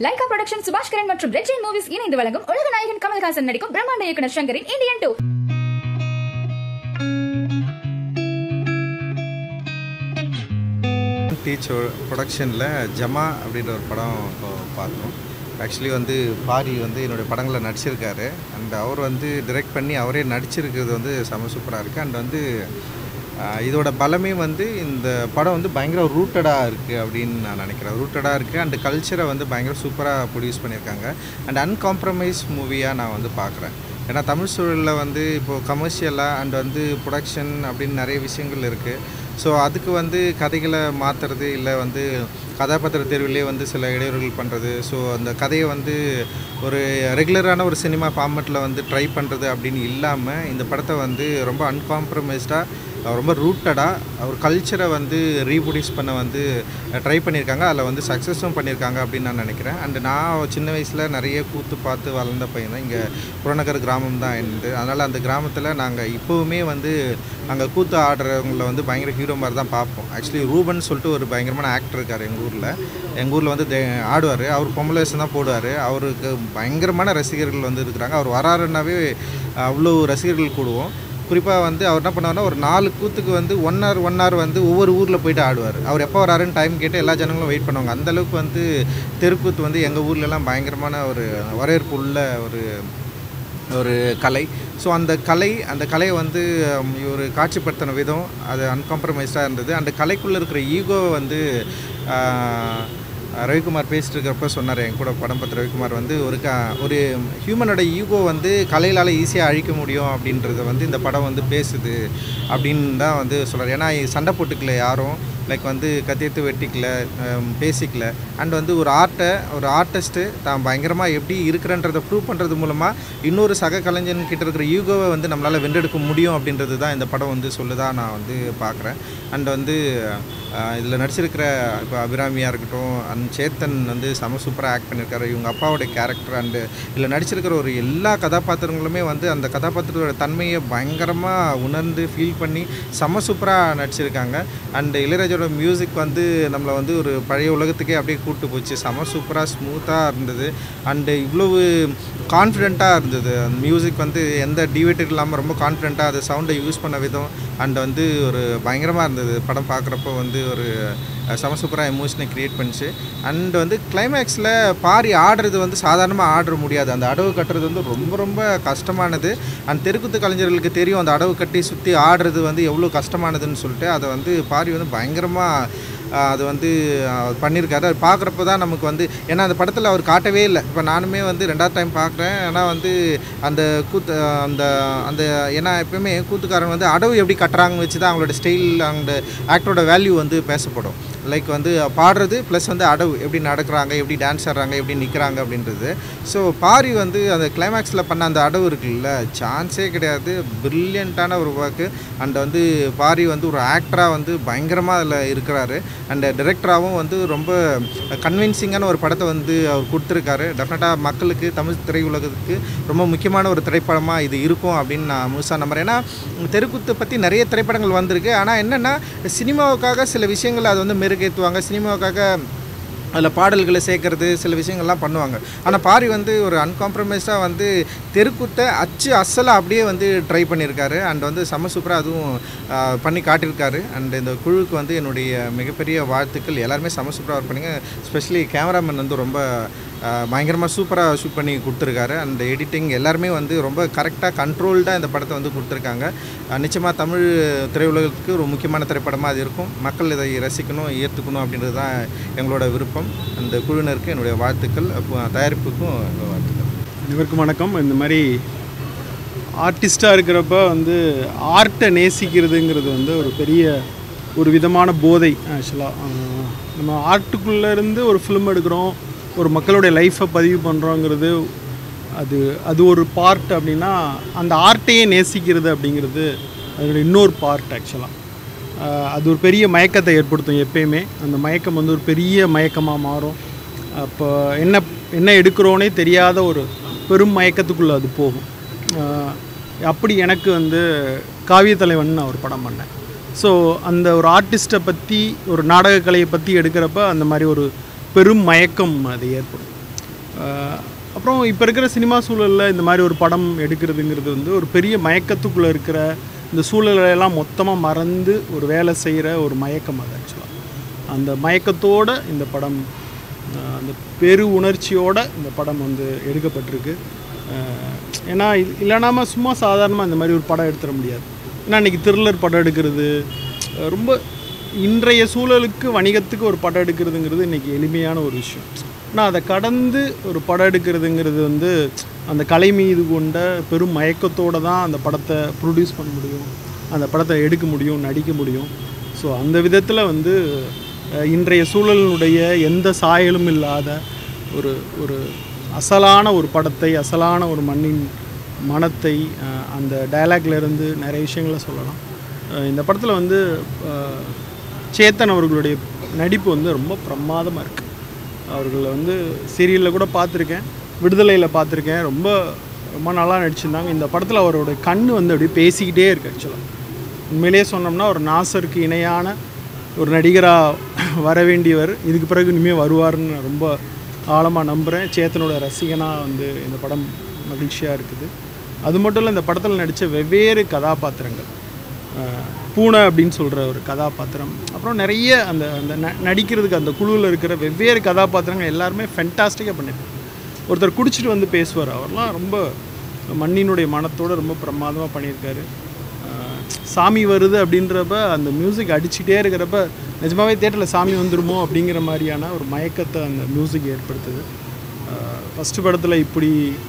Lyca production சுபாஷ் கிரண் மற்றும் red Jain movies இணைந்து வழங்கும் உலக நாயகன் கமல்ஹாசன் நடிக்கும் பிரம்மாண்ட இயக்குனர் சங்கரின் இந்தியன் டூ டீச்சர் ப்ரொடக்ஷனில் ஜமா அப்படின்ற ஒரு படம் இப்போ பார்த்தோம் ஆக்சுவலி வந்து பாரி வந்து என்னுடைய படங்களை நடிச்சிருக்காரு அண்ட் அவர் வந்து டிரெக்ட் பண்ணி அவரே நடிச்சிருக்கிறது வந்து செம சூப்பராக இருக்குது அண்ட் வந்து ஆஹ், இதோட பலமே வந்து இந்த படம் வந்து பயங்கர ரூட்டடாக இருக்குது அப்படின்னு நான் நினைக்கிறேன் ரூட்டடாக இருக்குது அண்ட் கல்ச்சரை வந்து பயங்கர சூப்பராக ப்ரொடியூஸ் பண்ணியிருக்காங்க அண்ட் அன்காம்ப்ரமைஸ் மூவியாக நான் வந்து பார்க்குறேன் ஏன்னா தமிழ் சூழலில் வந்து இப்போது கமர்ஷியலாக அண்ட் வந்து ப்ரொடக்ஷன் அப்படின்னு நிறைய விஷயங்கள் இருக்குது ஸோ அதுக்கு வந்து கதைகளை மாற்றுறது இல்லை வந்து கதாபாத்திர தேர்விலே வந்து சில இடையூறுகள் பண்ணுறது ஸோ அந்த கதையை வந்து ஒரு ரெகுலரான ஒரு சினிமா ஃபார்மேட்டில் வந்து ட்ரை பண்ணுறது அப்படின்னு இல்லாமல் இந்த படத்தை வந்து ரொம்ப அன்காம்ப்ரமைஸ்டாக ரொம்ப ரூட்டடாக ஒரு கல்ச்சரை வந்து ரீப்ரொடியூஸ் பண்ண வந்து ட்ரை பண்ணியிருக்காங்க அதில் வந்து சக்ஸஸும் பண்ணியிருக்காங்க அப்படின்னு நான் நினைக்கிறேன் அண்டு நான் சின்ன வயசில் நிறைய கூத்து பார்த்து வளர்ந்த பையன் தான் இங்கே புறநகர் கிராமம் தான் என்னது அதனால் அந்த கிராமத்தில் நாங்கள் இப்போவுமே வந்து அங்கே கூத்து ஆடுறவங்கள வந்து பயங்கர ஹீரோ மாதிரி தான் பார்ப்போம் ஆக்சுவலி ரூபன் சொல்லிட்டு ஒரு பயங்கரமான ஆக்டர் இருக்கார் எங்கள் ஊரில் எங்கள் ஊரில் வந்து தே- ஆடுவார் அவர் பொம்பளை வேஷம் தான் போடுவார் அவருக்கு பயங்கரமான ரசிகர்கள் வந்து இருக்கிறாங்க அவர் வராருன்னாவே அவ்வளோ ரசிகர்கள் கூடுவோம் குறிப்பாக வந்து அவர் என்ன பண்ணுவார்னா ஒரு நாலு கூத்துக்கு வந்து ஒன் ஹவர் ஒன் ஹவர் வந்து ஒவ்வொரு ஊரில் போயிட்டு ஆடுவார் அவர் எப்போ வராருன்னு டைம் கேட்டு எல்லா ஜனங்களும் வெயிட் பண்ணுவாங்க அந்த அளவுக்கு வந்து தெருக்கூத்து வந்து எங்கள் ஊர்லலாம் பயங்கரமான ஒரு வரவேற்பு உள்ள ஒரு ஒரு கலை ஸோ அந்த கலை அந்த கலையை வந்து ஹம், இவர் காட்சிப்படுத்தின விதம் அது அன்காம்ப்ரமைஸ்டாக இருந்தது அந்த கலைக்குள்ளே இருக்கிற ஈகோ வந்து ஆஹ், ரவிக்குமார் பேசிட்டு இருக்கிறப்ப சொன்னார் என் கூட படம் பார்த்த ரவிக்குமார் வந்து ஒரு க ஒரு ஹியூமனோட ஈகோ வந்து கலையிலால் ஈஸியாக அழிக்க முடியும் அப்படின்றத வந்து இந்த படம் வந்து பேசுது அப்படின்னு தான் வந்து சொல்கிறார் ஏன்னா சண்டை போட்டுக்கல யாரும் லைக் வந்து கத்தியத்து வெட்டிக்கல ஹம், பேசிக்கல அண்ட் வந்து ஒரு ஆர்ட்டை ஒரு ஆர்டிஸ்ட்டு தான் பயங்கரமாக எப்படி இருக்கிறன்றதை ப்ரூவ் பண்ணுறது மூலமாக இன்னொரு சக கலைஞன் கிட்ட இருக்கிற ஈகோவை வந்து நம்மளால் வென்றெடுக்க முடியும் அப்படின்றது தான் இந்த படம் வந்து சொல்லுதா நான் வந்து பார்க்குறேன் அண்ட் வந்து இதில் நடிச்சிருக்கிற இப்போ அபிராமியாக இருக்கட்டும் அண்ட் சேத்தன் வந்து செம சூப்பராக ஆக்ட் பண்ணியிருக்காரு இவங்க அப்பாவோட கேரக்டர் அண்டு இதில் நடிச்சிருக்கிற ஒரு எல்லா கதாபாத்திரங்களுமே வந்து அந்த கதாபாத்திரத்தோட தன்மையை பயங்கரமாக உணர்ந்து ஃபீல் பண்ணி செம சூப்பராக நடிச்சிருக்காங்க அண்ட் இளையராஜோட மியூசிக் வந்து நம்மளை வந்து ஒரு பழைய உலகத்துக்கே அப்படியே கூட்டு போச்சு செம சூப்பராக ஸ்மூத்தாக இருந்தது அண்டு இவ்வளவு கான்ஃபிடெண்ட்டாக இருந்தது அந்த மியூசிக் வந்து எந்த டிவேட்டட் இல்லாமல் ரொம்ப கான்ஃபிடெண்ட்டாக அது சவுண்டை யூஸ் பண்ண விதம் அண்ட் வந்து ஒரு பயங்கரமாக இருந்தது படம் பார்க்குறப்போ வந்து ஒரு அஹ், செம சூப்பராக எமோஷனை க்ரியேட் பண்ணிச்சு அண்ட் வந்து கிளைமேக்ஸில் பாரி ஆடுறது வந்து சாதாரணமாக ஆட முடியாது அந்த அடவு கட்டுறது வந்து ரொம்ப ரொம்ப கஷ்டமானது அண்ட் தெருக்குத்து கலைஞர்களுக்கு தெரியும் அந்த அடவு கட்டி சுற்றி ஆடுறது வந்து எவ்வளோ கஷ்டமானதுன்னு சொல்லிட்டு அதை வந்து பாரி வந்து பயங்கரமாக ஆஹ் அது வந்து ஆஹ் பண்ணியிருக்காரு அது பார்க்குறப்ப தான் நமக்கு வந்து ஏன்னா அந்த படத்தில் அவர் காட்டவே இல்லை இப்போ நானுமே வந்து ரெண்டாவது டைம் பார்க்குறேன் ஆனால் வந்து அந்த கூத்து அந்த அந்த ஏன்னா எப்பயுமே கூத்துக்காரன் வந்து அடவு எப்படி கட்டுறாங்கன்னு வச்சு தான் அவங்களோட ஸ்டைல் அந்த ஆக்டரோட வேல்யூ வந்து பேசப்படும் லைக் வந்து பாடுறது ப்ளஸ் வந்து அடவு எப்படி நடக்கிறாங்க எப்படி டான்ஸ் ஆடுறாங்க எப்படி நிற்கிறாங்க அப்படின்றது ஸோ பாரி வந்து அந்த கிளைமேக்ஸில் பண்ண அந்த அடவு இருக்குல்ல சான்ஸே கிடையாது பிரில்லியண்ட்டான ஒரு ஒர்க்கு அண்ட் வந்து பாரி வந்து ஒரு ஆக்டராக வந்து பயங்கரமாக அதில் இருக்கிறாரு அண்ட் டைரக்டராகவும் வந்து ரொம்ப கன்வின்சிங்கான ஒரு படத்தை வந்து அவர் கொடுத்துருக்காரு டெஃபினட்டாக மக்களுக்கு தமிழ் திரையுலகத்துக்கு ரொம்ப முக்கியமான ஒரு திரைப்படமாக இது இருக்கும் அப்படின்னு நான் முழுசாக நம்புறேன் ஏன்னா தெருக்குத்தை பற்றி நிறைய திரைப்படங்கள் வந்திருக்கு ஆனால் என்னென்னா சினிமாவுக்காக சில விஷயங்கள் அதை வந்து மெருகேற்றுவாங்க சினிமாவுக்காக அதில் பாடல்களை சேர்க்கறது சில விஷயங்கள்லாம் பண்ணுவாங்க ஆனால் பாரி வந்து ஒரு அன்காம்ப்ரமைஸ்டாக வந்து தெருக்குத்தை அச்சு அசலாக அப்படியே வந்து ட்ரை பண்ணியிருக்காரு அண்ட் வந்து செம்ம சூப்பராக அதுவும் ஆஹ், பண்ணி காட்டியிருக்காரு அண்ட் இந்த குழுவுக்கு வந்து என்னுடைய மிகப்பெரிய வாழ்த்துக்கள் எல்லாருமே செம்ம சூப்பராக ஒர்க் பண்ணிங்க ஸ்பெஷலி கேமராமேன் வந்து ரொம்ப பயங்கரமாக சூப்பராக ஷூட் பண்ணி கொடுத்துருக்காரு அண்ட் எடிட்டிங் எல்லாருமே வந்து ரொம்ப கரெக்டாக கண்ட்ரோல்டாக இந்த படத்தை வந்து கொடுத்துருக்காங்க நிச்சயமாக தமிழ் திரையுலகத்துக்கு ஒரு முக்கியமான திரைப்படமாக அது இருக்கும் மக்கள் இதை ரசிக்கணும் ஏற்றுக்கணும் அப்படின்றது தான் எங்களோட விருப்பம் அந்த குழுவினருக்கு என்னுடைய வாழ்த்துக்கள் அப்போ தயாரிப்புக்கும் என்னோட வாழ்த்துக்கள் அனைவருக்கும் வணக்கம் இந்த மாதிரி ஆர்டிஸ்ட்டாக இருக்கிறப்ப வந்து ஆர்ட்டை நேசிக்கிறதுங்கிறது வந்து ஒரு பெரிய ஒரு விதமான போதை ஆக்சுவலாக நம்ம ஆர்ட்டுக்குள்ளே இருந்து ஒரு ஃபிலிம் எடுக்கிறோம் ஒரு மக்களுடைய லைஃப்பை பதிவு பண்ணுறோங்கிறது அது அது ஒரு பார்ட் அப்படின்னா அந்த ஆர்ட்டையே நேசிக்கிறது அப்படிங்கிறது அதோட இன்னொரு பார்ட் ஆக்சுவலாக அது ஒரு பெரிய மயக்கத்தை ஏற்படுத்தும் எப்பயுமே அந்த மயக்கம் வந்து ஒரு பெரிய மயக்கமாக மாறும் அப்போ என்ன என்ன எடுக்கிறோனே தெரியாத ஒரு பெரும் மயக்கத்துக்குள்ளே அது போகும் ஆஹ் அப்படி எனக்கு வந்து காவிய தலைவன் நான் ஒரு படம் பண்ணேன் ஸோ அந்த ஒரு ஆர்டிஸ்ட்டை பற்றி ஒரு நாடகக்கலையை பற்றி எடுக்கிறப்ப அந்த மாதிரி ஒரு பெரும் மயக்கம் அது ஏற்படும் அஹ், அப்புறம் இப்போ இருக்கிற சினிமா சூழலில் இந்த மாதிரி ஒரு படம் எடுக்கிறதுங்கிறது வந்து ஒரு பெரிய மயக்கத்துக்குள்ளே இருக்கிற இந்த சூழலை எல்லாம் மொத்தமாக மறந்து ஒரு வேலை செய்கிற ஒரு மயக்கம் அது ஆக்சுவலாக அந்த மயக்கத்தோட இந்த படம் அஹ், அந்த பெரு உணர்ச்சியோட இந்த படம் வந்து எடுக்கப்பட்டிருக்கு அஹ், ஏன்னா இது இல்லைனாம சும்மா சாதாரணமாக இந்த மாதிரி ஒரு படம் எடுத்துட முடியாது ஏன்னா இன்றைக்கி த்ரில்லர் படம் எடுக்கிறது அஹ், ரொம்ப இன்றைய சூழலுக்கு வணிகத்துக்கு ஒரு படம் எடுக்கிறதுங்கிறது இன்றைக்கி எளிமையான ஒரு விஷயம் ஆனால் அதை கடந்து ஒரு படம் எடுக்கிறதுங்கிறது வந்து அந்த கலை மீது கொண்ட பெரும் மயக்கத்தோடு தான் அந்த படத்தை ப்ரொடியூஸ் பண்ண முடியும் அந்த படத்தை எடுக்க முடியும் நடிக்க முடியும் ஸோ அந்த விதத்தில் வந்து அஹ், இன்றைய சூழலினுடைய எந்த சாயலும் இல்லாத ஒரு ஒரு அசலான ஒரு படத்தை அசலான ஒரு மண்ணின் மனத்தை அஹ், அந்த dialogue-ல இருந்து நிறைய விஷயங்களை சொல்லலாம் அஹ், இந்த படத்தில் வந்து அஹ், சேத்தன் அவர்களுடைய நடிப்பு வந்து ரொம்ப பிரமாதமாக இருக்குது அவர்களை வந்து சீரியலில் கூட பார்த்துருக்கேன் விடுதலையில் பார்த்துருக்கேன் ரொம்ப ரொம்ப நல்லா நடிச்சிருந்தாங்க இந்த படத்தில் அவரோட கண் வந்து அப்படியே பேசிக்கிட்டே இருக்கு ஆக்சுவலாக உண்மையிலேயே சொன்னோம்னா ஒரு நாசருக்கு இணையான ஒரு நடிகராக வர வேண்டியவர் இதுக்கு பிறகு இனிமேல் வருவார்னு நான் ரொம்ப ஆழமாக நம்புகிறேன் சேத்தனோட ரசிகனாக வந்து இந்த படம் மகிழ்ச்சியாக இருக்குது அது மட்டும் இல்லை இந்த படத்தில் நடித்த வெவ்வேறு கதாபாத்திரங்கள் அஹ், பூனை அப்படின்னு சொல்கிற ஒரு கதாபாத்திரம் அப்புறம் நிறைய அந்த அந்த ந- நடிக்கிறதுக்கு அந்த குழுவில் இருக்கிற வெவ்வேறு கதாபாத்திரங்கள் எல்லாருமே ஃபென்டாஸ்டிக்காக பண்ணியிருக்காங்க ஒருத்தர் குடிச்சிட்டு வந்து பேசுவார் அவர்லாம் ரொம்ப மண்ணினுடைய மனத்தோடு ரொம்ப பிரமாதமாக பண்ணியிருக்காரு அஹ், சாமி வருது அப்படின்றப்ப அந்த மியூசிக் அடிச்சுட்டே இருக்கிறப்ப நிஜமாவே தேட்டரில் சாமி வந்துருமோ அப்படிங்கிற மாதிரியான ஒரு மயக்கத்தை அந்த மியூசிக் ஏற்படுத்துது ஃபஸ்ட்டு படத்தில் இப்படி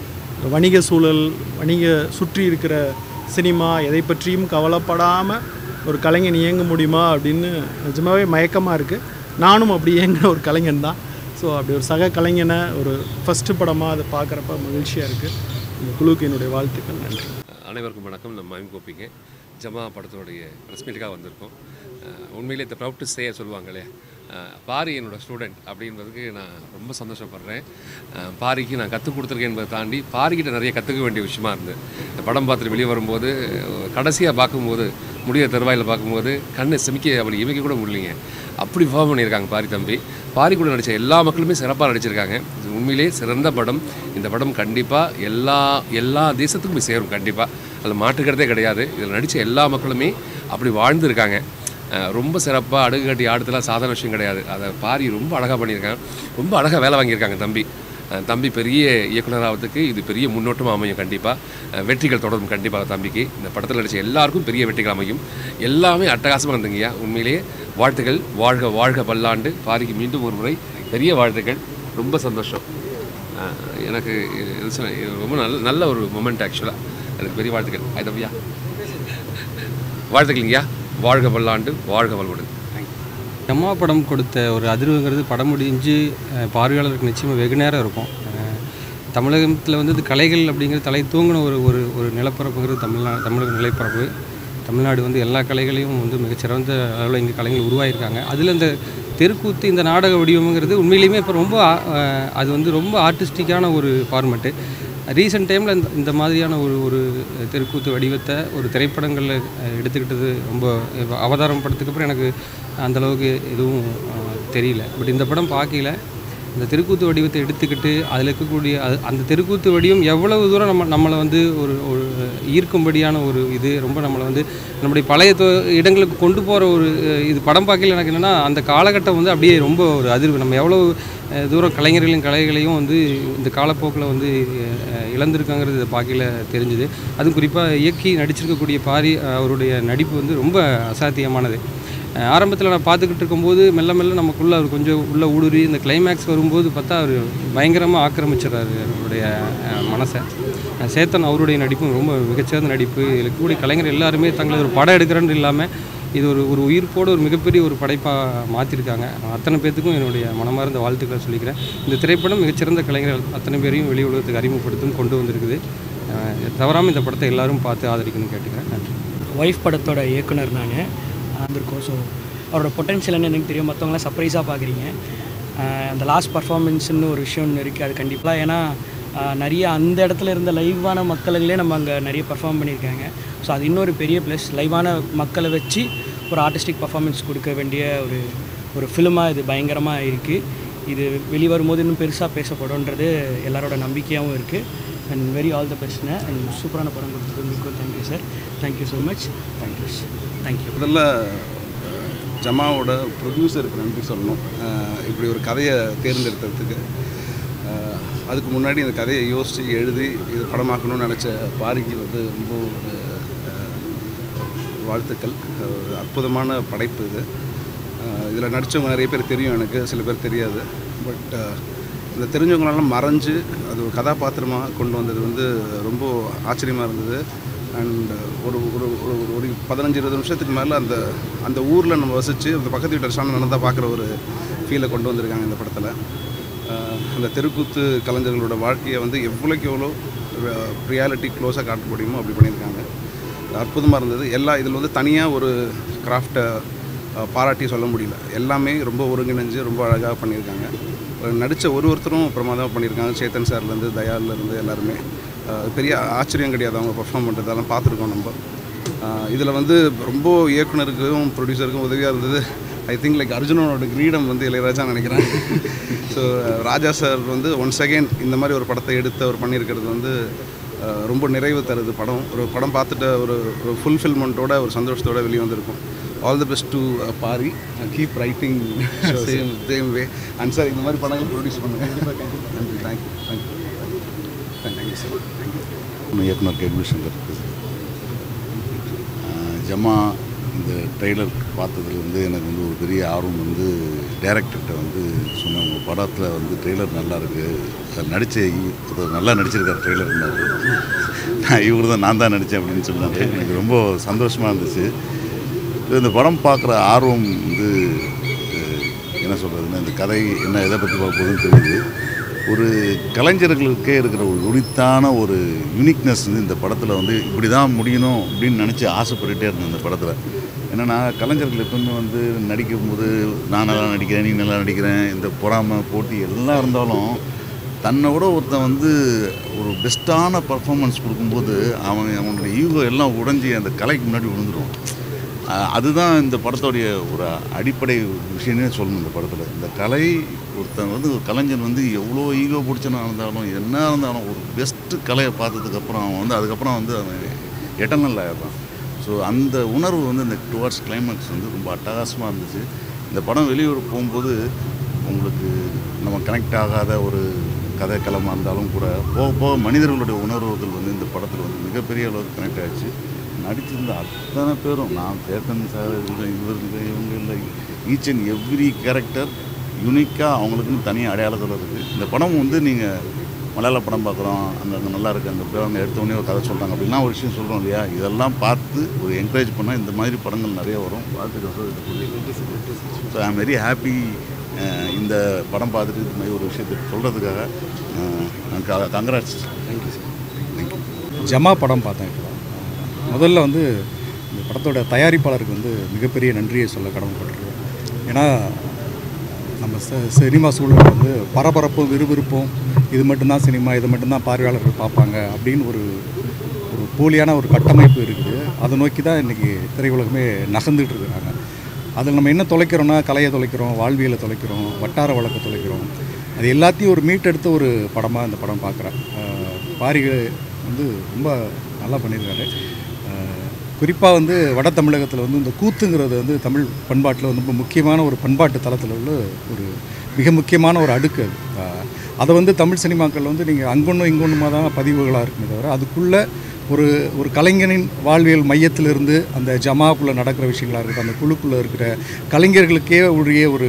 வணிக சூழல் வணிக சுற்றி இருக்கிற சினிமா எதை பற்றியும் கவலைப்படாமல் ஒரு கலைஞன் இயங்க முடியுமா அப்படின்னு நிஜமாவே மயக்கமாக இருக்குது நானும் அப்படி இயங்குற ஒரு கலைஞன் தான் ஸோ அப்படி ஒரு சக கலைஞனை ஒரு ஃபஸ்ட்டு படமாக அதை பார்க்குறப்ப மகிழ்ச்சியாக இருக்குது இந்த குழுவுக்கு என்னுடைய வாழ்த்துக்கள் நன்றி அனைவருக்கும் வணக்கம் நம்ம மயம் கோபிங்க ஜமா படத்தோடைய ப்ரெஸ் மீட்டுக்காக வந்திருக்கோம் அஹ் உண்மையிலே இந்த ப்ரௌட் டு சே சொல்லுவாங்களே அஹ் பாரி என்னோட ஸ்டூடெண்ட் அப்படின்றதுக்கு நான் ரொம்ப சந்தோஷப்படுறேன் அஹ் பாரிக்கு நான் கற்றுக் கொடுத்துருக்கேன் என்பதை தாண்டி பாரிக்கிட்ட நிறைய கற்றுக்க வேண்டிய விஷயமா இருந்தது இந்த படம் பார்த்துட்டு வெளியே வரும்போது கடைசியாக பார்க்கும்போது முடிய தருவாயில் பார்க்கும்போது கண்ணை செமிக்க அப்படி இமைக்க கூட முடியலைங்க அப்படி பர்ஃபார்ம் பண்ணியிருக்காங்க பாரி தம்பி பாரி கூட நடித்த எல்லா மக்களுமே சிறப்பாக நடிச்சிருக்காங்க இது உண்மையிலே சிறந்த படம் இந்த படம் கண்டிப்பாக எல்லா எல்லா தேசத்துக்கும் போய் சேரும் கண்டிப்பாக அதில் மாற்றுக்கிறதே கிடையாது இதில் நடித்த எல்லா மக்களுமே அப்படி வாழ்ந்துருக்காங்க அஹ் ரொம்ப சிறப்பாக அடுகு கட்டி ஆடுறதுலாம் சாதாரண விஷயம் கிடையாது அதை பாரி ரொம்ப அழகாக பண்ணியிருக்காங்க ரொம்ப அழகாக வேலை வாங்கியிருக்காங்க தம்பி அஹ் தம்பி பெரிய இயக்குனர் ஆகிறதுக்கு இது பெரிய முன்னோட்டமாக அமையும் கண்டிப்பாக வெற்றிகள் தொடரும் கண்டிப்பாக தம்பிக்கு இந்த படத்தில் நடித்த எல்லாருக்கும் பெரிய வெற்றிகள் அமையும் எல்லாமே அட்டகாசமாக இருந்துங்கய்யா உண்மையிலேயே வாழ்த்துக்கள் வாழ்க வாழ்க பல்லாண்டு பாரிக்கு மீண்டும் ஒரு முறை பெரிய வாழ்த்துக்கள் ரொம்ப சந்தோஷம் அஹ் எனக்கு இது சொன்ன- இது ரொம்ப நல்ல நல்ல ஒரு மொமெண்ட் ஆக்சுவலாக எனக்கு பெரிய வாழ்த்துக்கள் அது தம்பியா வாழ்த்துக்கள்ங்கய்யா வாழ்க பல்லாண்டு வாழ்க வளமுடன் அம்மா படம் கொடுத்த ஒரு அதிர்வுங்கிறது படம் முடிஞ்சு அஹ், பார்வையாளருக்கு நிச்சயமாக வெகு நேரம் இருக்கும் அஹ், தமிழகத்தில் வந்து இது கலைகள் அப்படிங்கிறது தலை தூங்கின ஒரு ஒரு ஒரு நிலப்பரப்புங்கிறது தமிழ்நா தமிழக நிலப்பரப்பு தமிழ்நாடு வந்து எல்லா கலைகளையும் வந்து மிகச்சிறந்த அளவில் இங்கே கலைஞர்கள் உருவாகியிருக்காங்க அதில் இந்த தெருக்கூத்து இந்த நாடக வடிவம்ங்கிறது உண்மையிலேயுமே இப்போ ரொம்ப அஹ், அது வந்து ரொம்ப ஆர்டிஸ்டிக்கான ஒரு ஃபார்மெட்டு ரீசெண்ட் டைமில் இந்த இந்த மாதிரியான ஒரு ஒரு தெருக்கூத்து வடிவத்தை ஒரு திரைப்படங்களில் அஹ், எடுத்துக்கிட்டது ரொம்ப இப்ப அவதாரம் படத்துக்கு அப்புறம் எனக்கு அந்த அளவுக்கு எதுவும் அஹ், தெரியல பட் இந்த படம் பார்க்கல இந்த தெருக்கூத்து வடிவத்தை எடுத்துக்கிட்டு அதில் இருக்கக்கூடிய அது அந்த தெருக்கூத்து வடிவம் எவ்வளவு தூரம் நம்ம நம்மளை வந்து ஒரு ஒரு ஈர்க்கும்படியான ஒரு இது ரொம்ப நம்மளை வந்து நம்முடைய பழைய தொ- இடங்களுக்கு கொண்டு போகிற ஒரு அஹ், இது படம் பார்க்கல எனக்கு என்னென்னா அந்த காலகட்டம் வந்து அப்படியே ரொம்ப ஒரு அதிர்வு நம்ம எவ்வளோ அஹ், தூரம் கலைஞர்களின் கலைகளையும் வந்து இந்த காலப்போக்கில் வந்து அஹ், இழந்திருக்காங்கிறது இதை பார்க்கல தெரிஞ்சுது அதுவும் குறிப்பாக இயக்கி நடிச்சிருக்கக்கூடிய பாரி அஹ், அவருடைய நடிப்பு வந்து ரொம்ப அசாத்தியமானது ஆரம்பத்தில் நான் பார்த்துக்கிட்டு இருக்கும்போது மெல்ல மெல்ல நமக்குள்ளே அவர் கொஞ்சம் உள்ள ஊடுருவி இந்த கிளைமேக்ஸ் வரும்போது பார்த்தா அவர் பயங்கரமாக ஆக்கிரமிச்சிடுறாரு அவருடைய அஹ், மனசை அஹ், சேத்தன் அவருடைய நடிப்பும் ரொம்ப மிகச்சிறந்த நடிப்பு இதில் இருக்கக்கூடிய கலைஞர் எல்லாருமே தங்களை ஒரு படம் எடுக்கிறேன்னு இல்லாமல் இது ஒரு ஒரு உயிர்ப்போடு ஒரு மிகப்பெரிய ஒரு படைப்பாக மாற்றிருக்காங்க அத்தனை பேர்த்துக்கும் என்னுடைய மனமார்ந்த வாழ்த்துக்களை சொல்லிக்கிறேன் இந்த திரைப்படம் மிகச்சிறந்த கலைஞர்கள் அத்தனை பேரையும் வெளி உலகத்துக்கு அறிமுகப்படுத்தும் கொண்டு வந்திருக்குது தவறாமல் இந்த படத்தை எல்லாரும் பார்த்து ஆதரிக்கணும்னு கேட்டுக்கிறேன் நன்றி ஒய்ஃப் படத்தோட இயக்குனர் நான் வந்திருக்கோம் ஸோ அவரோட பொட்டன்ஷியல் என்ன எனக்கு தெரியும் மற்றவங்களாம் சர்ப்ரைஸாக பார்க்குறீங்க அந்த லாஸ்ட் பர்ஃபார்மன்ஸ்னு ஒரு விஷயம் ஒன்று இருக்குது அது கண்டிப்பாக ஏன்னா ஆஹ், நிறைய அந்த இடத்துல இருந்த லைவான மக்களுங்களே நம்ம அங்கே நிறைய பர்ஃபார்ம் பண்ணியிருக்காங்க ஸோ அது இன்னொரு பெரிய ப்ளஸ் லைவான மக்களை வச்சு ஒரு ஆர்டிஸ்டிக் பர்ஃபார்மன்ஸ் கொடுக்க வேண்டிய ஒரு ஒரு ஃபிலிமாக இது பயங்கரமாக இருக்குது இது வெளிவரும்போது இன்னும் பெருசாக பேசப்படும்ன்றது எல்லாரோட நம்பிக்கையாகவும் இருக்குது அண்ட் வெரி ஆல் த பெஸ்ட்னு அண்ட் சூப்பரான படம் கொடுத்தது உங்களுக்கு thank you sir thank you so much thank you thank you முதல்ல அஹ், ஜமாவோட ப்ரொடியூசருக்கு நன்றி சொல்லணும் அஹ், இப்படி ஒரு கதையை தேர்ந்தெடுத்ததுக்கு அஹ், அதுக்கு முன்னாடி இந்த கதையை யோசித்து எழுதி இது படமாக்கணும்னு நினச்ச பாரிக்கு வந்து ரொம்ப ஒரு அஹ், வாழ்த்துக்கள் ஒரு அற்புதமான படைப்பு இது இதில் நடித்தவங்க நிறைய பேர் தெரியும் எனக்கு சில பேர் தெரியாது பட் இந்த தெரிஞ்சவங்களெல்லாம் மறைஞ்சு அது ஒரு கதாபாத்திரமாக கொண்டு வந்தது வந்து ரொம்ப ஆச்சரியமாக இருந்தது அண்ட் ஒரு ஒரு ஒரு ஒரு- ஒரு பதினஞ்சு இருபது நிமிஷத்துக்கு மேலே அந்த அந்த ஊரில் நம்ம வசித்து அந்த பக்கத்து வீட்டு ரசாயனம் நடந்தால் பார்க்குற ஒரு ஃபீலை கொண்டு வந்திருக்காங்க இந்த படத்தில் அந்த தெருக்கூத்து கலைஞர்களோட வாழ்க்கையை வந்து எவ்வளோக்கு எவ்வளோ ரியாலிட்டி க்ளோஸாக காட்ட முடியுமோ அப்படி பண்ணியிருக்காங்க அற்புதமாக இருந்தது எல்லா இதில் வந்து தனியாக ஒரு கிராஃப்டை பாராட்டி சொல்ல முடியல எல்லாமே ரொம்ப ஒருங்கிணைஞ்சு ரொம்ப அழகாக பண்ணியிருக்காங்க நடித்த ஒரு ஒருத்தரும் பிரமாதமாக பண்ணியிருக்காங்க சேத்தன் சார்லேருந்து தயால்லேருந்து எல்லாருமே அஹ் பெரிய ஆச்சரியம் கிடையாது அவங்க பெர்ஃபார்ம் பண்ணுறதெல்லாம் பார்த்துருக்கோம் நம்ம இதில் வந்து ரொம்ப இயக்குனருக்கும் ப்ரொடியூசருக்கும் உதவியாக இருந்தது ஐ திங்க் லைக் அர்ஜுனனோட கிரீடம் வந்து இளையராஜா நினைக்கிறேன் ஸோ ராஜா சார் வந்து ஒன்ஸ் அகெயின் இந்த மாதிரி ஒரு படத்தை எடுத்து அவர் பண்ணியிருக்கிறது வந்து அஹ், ரொம்ப நிறைவு தருது படம் ஒரு படம் பார்த்துட்டு ஒரு ஒரு ஃபுல்ஃபில்மெண்ட்டோட ஒரு சந்தோஷத்தோட வெளியே வந்திருக்கும் all the best to Pari keep writing same same way and sir இந்த மாதிரி படங்கள் ப்ரொடியூஸ் பண்ணுங்க நன்றி தேங்க்யூ தேங்க்யூ தேங்க்யூ சார் நம்ம இயக்குனர் கேள்வி சங்கருக்கு ஆஹ் ஜமா இந்த ட்ரெய்லர் பார்த்ததுலேருந்து எனக்கு வந்து ஒரு பெரிய ஆர்வம் வந்து டைரக்டர்கிட்ட வந்து சொன்னேன் உங்கள் படத்தில் வந்து ட்ரெய்லர் நல்லா இருக்குது நடித்த ஒருத்தர் நல்லா நடிச்சிருக்கார் ட்ரெய்லர்னாரு நான் இவர் தான் நான் தான் நடித்தேன் அப்படின்னு சொன்னாங்க எனக்கு ரொம்ப சந்தோஷமாக இருந்துச்சு இது இந்த படம் பார்க்குற ஆர்வம் வந்து அஹ், என்ன சொல்கிறதுன்னா இந்த கதை என்ன எதை பற்றி பார்க்க போகுதுன்னு தெரியுது ஒரு கலைஞர்களுக்கே இருக்கிற ஒரு உரித்தான ஒரு யூனிக்னஸ் வந்து இந்த படத்தில் வந்து இப்படி தான் முடியணும் அப்படின்னு நினச்சி ஆசைப்பட்டுட்டே இருந்தேன் இந்த படத்தில் என்னென்னா கலைஞர்கள் எப்பவுமே வந்து நடிக்கும்போது நான் நல்லா நடிக்கிறேன் நீ நல்லா நடிக்கிறேன் இந்த பொறாமை போட்டி எல்லாம் இருந்தாலும் தன்னை விட ஒருத்தன் வந்து ஒரு பெஸ்ட்டான பர்ஃபார்மன்ஸ் கொடுக்கும்போது அவன் அவனுடைய ஈகோ எல்லாம் உடைஞ்சி அந்த கலைக்கு முன்னாடி விழுந்துருவான் அஹ் அதுதான் இந்த படத்தோடைய ஒரு அடிப்படை விஷயமே சொல்லணும் இந்த படத்தில் இந்த கலை ஒருத்தன் வந்து ஒரு கலைஞன் வந்து எவ்வளோ ஈகோ பிடிச்சனா இருந்தாலும் என்ன இருந்தாலும் ஒரு பெஸ்ட்டு கலையை பார்த்ததுக்கப்புறம் அவன் வந்து அதுக்கப்புறம் வந்து அவன் எட்டர்னல் ஆகிடுறான் ஸோ அந்த உணர்வு வந்து இந்த டுவர்ட்ஸ் கிளைமேக்ஸ் வந்து ரொம்ப அட்டகாசமாக இருந்துச்சு இந்த படம் வெளியூர் போகும்போது உங்களுக்கு நம்ம கனெக்ட் ஆகாத ஒரு கதை களமாக இருந்தாலும் கூட போக போக மனிதர்களுடைய உணர்வுகள் வந்து இந்த படத்தில் வந்து மிகப்பெரிய அளவுக்கு கனெக்ட் ஆச்சு நடிச்சிருந்த அத்தனை பேரும் நான் சேத்தன் சார் இல்லை இவர் இல்லை இவங்க இல்லை ஈச் அண்ட் எவ்ரி கேரக்டர் யூனிக்காக அவங்களுக்குன்னு தனி அடையாளத்தில் இருக்குது இந்த படம் வந்து நீங்கள் மலையாள படம் பார்க்குறோம் அந்த அங்கே நல்லா இருக்குது அந்த பேரங்க எடுத்தோடனே ஒரு கதை சொல்கிறாங்க அப்படின்னா ஒரு விஷயம் சொல்கிறோம் இல்லையா இதெல்லாம் பார்த்து ஒரு என்கரேஜ் பண்ணால் இந்த மாதிரி படங்கள் நிறைய வரும் வாழ்த்துக்கள் so I am very happy இந்த படம் பார்த்துட்டு இந்த மாதிரி ஒரு விஷயத்தை சொல்கிறதுக்காக congrats thank you sir thank you Jama படம் பார்த்தேன் இப்போ முதல்ல வந்து இந்த படத்தோட தயாரிப்பாளருக்கு வந்து மிகப்பெரிய நன்றியை சொல்ல கடமைப்பட்டிருக்கேன் ஏன்னா நம்ம ச- சினிமா சூழல் வந்து பரபரப்பும் விறுவிறுப்பும் இது மட்டும்தான் சினிமா இது மட்டும்தான் பார்வையாளர்கள் பார்ப்பாங்க அப்படின்னு ஒரு ஒரு போலியான ஒரு கட்டமைப்பு இருக்குது அதை நோக்கி தான் இன்றைக்கி திரையுலகமே நகர்ந்துட்டு இருக்கிறாங்க அதில் நம்ம என்ன தொலைக்கிறோம்னா கலையை தொலைக்கிறோம் வாழ்வியலை தொலைக்கிறோம் வட்டார வழக்கை தொலைக்கிறோம் அது எல்லாத்தையும் ஒரு மீட்டெடுத்த ஒரு படமாக இந்த படம் பார்க்குறேன் பாரிக வந்து ரொம்ப நல்லா பண்ணியிருக்காரு குறிப்பாக வந்து வட தமிழகத்தில் வந்து இந்த கூத்துங்கிறது வந்து தமிழ் பண்பாட்டில் வந்து ரொம்ப முக்கியமான ஒரு பண்பாட்டு தளத்தில் உள்ள ஒரு மிக முக்கியமான ஒரு அடுக்கு அது அஹ் அதை வந்து தமிழ் சினிமாக்கள் வந்து நீங்கள் அங்கொன்றும் இங்கொன்றுமா தான் பதிவுகளாக இருக்குமே தவிர அதுக்குள்ளே ஒரு ஒரு கலைஞனின் வாழ்வியல் மையத்திலிருந்து அந்த ஜமாக்குள்ளே நடக்கிற விஷயங்களாக இருக்கட்டும் அந்த குழுக்குள்ளே இருக்கிற கலைஞர்களுக்கே உரிய ஒரு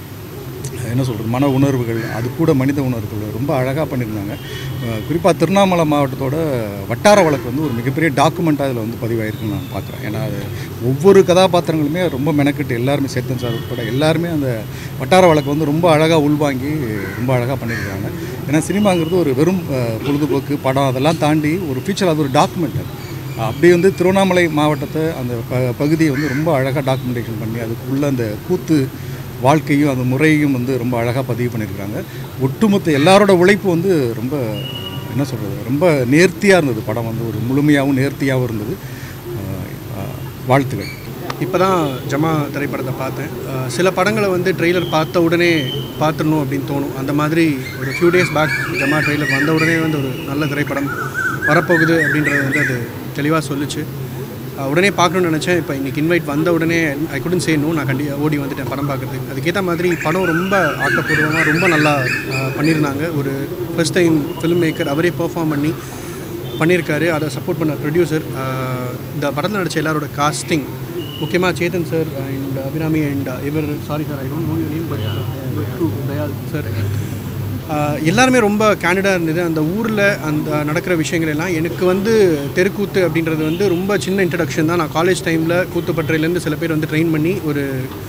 என்ன சொல்கிறது மன உணர்வுகள் அது கூட மனித உணர்வுகள் ரொம்ப அழகாக பண்ணியிருந்தாங்க குறிப்பாக திருவண்ணாமலை மாவட்டத்தோட வட்டார வழக்கு வந்து ஒரு மிகப்பெரிய டாக்குமெண்ட்டாக அதில் வந்து பதிவாயிருக்குன்னு நான் பார்க்குறேன் ஏன்னா அது ஒவ்வொரு கதாபாத்திரங்களுமே ரொம்ப மெனக்கெட்டு எல்லாருமே சேத்தன் சார் உட்பட எல்லாருமே அந்த வட்டார வழக்கு வந்து ரொம்ப அழகாக உள்வாங்கி ரொம்ப அழகாக பண்ணியிருக்காங்க ஏன்னா சினிமாங்கிறது ஒரு வெறும் அஹ், பொழுதுபோக்கு படம் அதெல்லாம் தாண்டி ஒரு ஃபியூச்சர் அது ஒரு டாக்குமெண்ட் அது அப்படி வந்து திருவண்ணாமலை மாவட்டத்தை அந்த ப பகுதியை வந்து ரொம்ப அழகாக டாக்குமெண்டேஷன் பண்ணி அதுக்குள்ளே அந்த கூத்து வாழ்க்கையும் அந்த முறையும் வந்து ரொம்ப அழகாக பதிவு பண்ணியிருக்காங்க ஒட்டுமொத்த எல்லாரோட உழைப்பு வந்து ரொம்ப என்ன சொல்கிறது ரொம்ப நேர்த்தியாக இருந்தது படம் வந்து ஒரு முழுமையாகவும் நேர்த்தியாகவும் இருந்தது அஹ் அஹ் வாழ்த்துக்கள் இப்போ தான் ஜமா திரைப்படத்தை பார்த்தேன் அஹ் சில படங்களை வந்து ட்ரெய்லர் பார்த்த உடனே பார்த்துடணும் அப்படின்னு தோணும் அந்த மாதிரி ஒரு few days back Jama trailer வந்த உடனே வந்து ஒரு நல்ல திரைப்படம் வரப்போகுது அப்படின்றது வந்து அது தெளிவாக சொல்லுச்சு அஹ் உடனே பார்க்கணும்னு நினச்சேன் இப்போ இன்றைக்கி இன்வைட் வந்த உடனே ஐ குடன் செய்யணும் நான் கண்டி ஓடி வந்துட்டேன் படம் பார்க்குறதுக்கு அதுக்கேற்ற மாதிரி படம் ரொம்ப ஆக்கப்பூர்வமாக ரொம்ப நல்லா அஹ், பண்ணியிருந்தாங்க ஒரு ஃபர்ஸ்ட் டைம் ஃபிலிம் மேக்கர் அவரே பெர்ஃபார்ம் பண்ணி பண்ணியிருக்காரு அதை சப்போர்ட் பண்ண ப்ரொடியூசர் இந்த படத்தில் நடித்த எல்லாரோட காஸ்டிங் முக்கியமாக Chetan sir and Abhirami and இவர் sorry sir I don't know you name but Dayal sir எல்லாருமே ரொம்ப கேண்டிடாக இருந்தது அந்த ஊரில் அந்த நடக்கிற விஷயங்கள் எல்லாம் எனக்கு வந்து தெருக்கூத்து அப்படின்றது வந்து ரொம்ப சின்ன இன்ட்ரடக்ஷன் தான் நான் காலேஜ் டைமில் கூத்துப்பற்றையிலேருந்து சில பேர் வந்து ட்ரெயின் பண்ணி ஒரு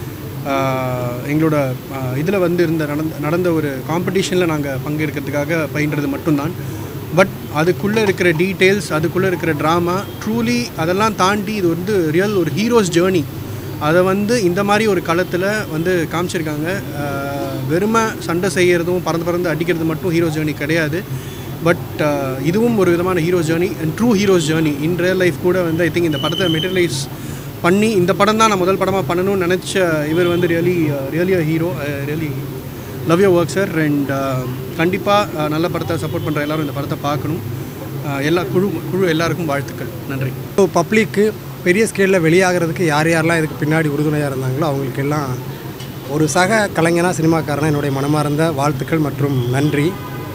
ஆஹ், எங்களோட இதில் வந்து இருந்த நடந்த நடந்த ஒரு காம்படிஷனில் நாங்கள் பங்கேற்கிறதுக்காக பயின்றது மட்டும்தான் பட் அதுக்குள்ளே இருக்கிற டீட்டெயில்ஸ் அதுக்குள்ளே இருக்கிற ட்ராமா ட்ரூலி அதெல்லாம் தாண்டி இது வந்து ரியல் ஒரு ஹீரோஸ் ஜேர்னி அதை வந்து இந்த மாதிரி ஒரு களத்தில் வந்து காமிச்சிருக்காங்க ஆஹ் வெறுமை சண்டை செய்கிறதும் பறந்து பறந்து அடிக்கிறது மட்டும் ஹீரோ ஜேர்னி கிடையாது பட் இதுவும் ஒரு விதமான hero journey and true heroes journey in real life கூட வந்து ஐ திங்க் இந்த படத்தை மெட்டீரியலைஸ் பண்ணி இந்த படம் தான் நான் முதல் படமாக பண்ணணும்னு நினச்ச இவர் வந்து really really a hero really love you work sir and கண்டிப்பாக நல்ல படத்தை சப்போர்ட் பண்ணுற எல்லாரும் இந்த படத்தை பார்க்கணும் ஆஹ் எல்லா குழு குழு எல்லாருக்கும் வாழ்த்துக்கள் நன்றி ஸோ பப்ளிக்கு பெரிய ஸ்கேலில் வெளியாகிறதுக்கு யார் யாரெல்லாம் இதுக்கு பின்னாடி உறுதுணையாக இருந்தாங்களோ அவங்களுக்கெல்லாம் ஒரு சக கலைஞனாக சினிமாக்காரனா என்னுடைய மனமார்ந்த வாழ்த்துக்கள் மற்றும் நன்றி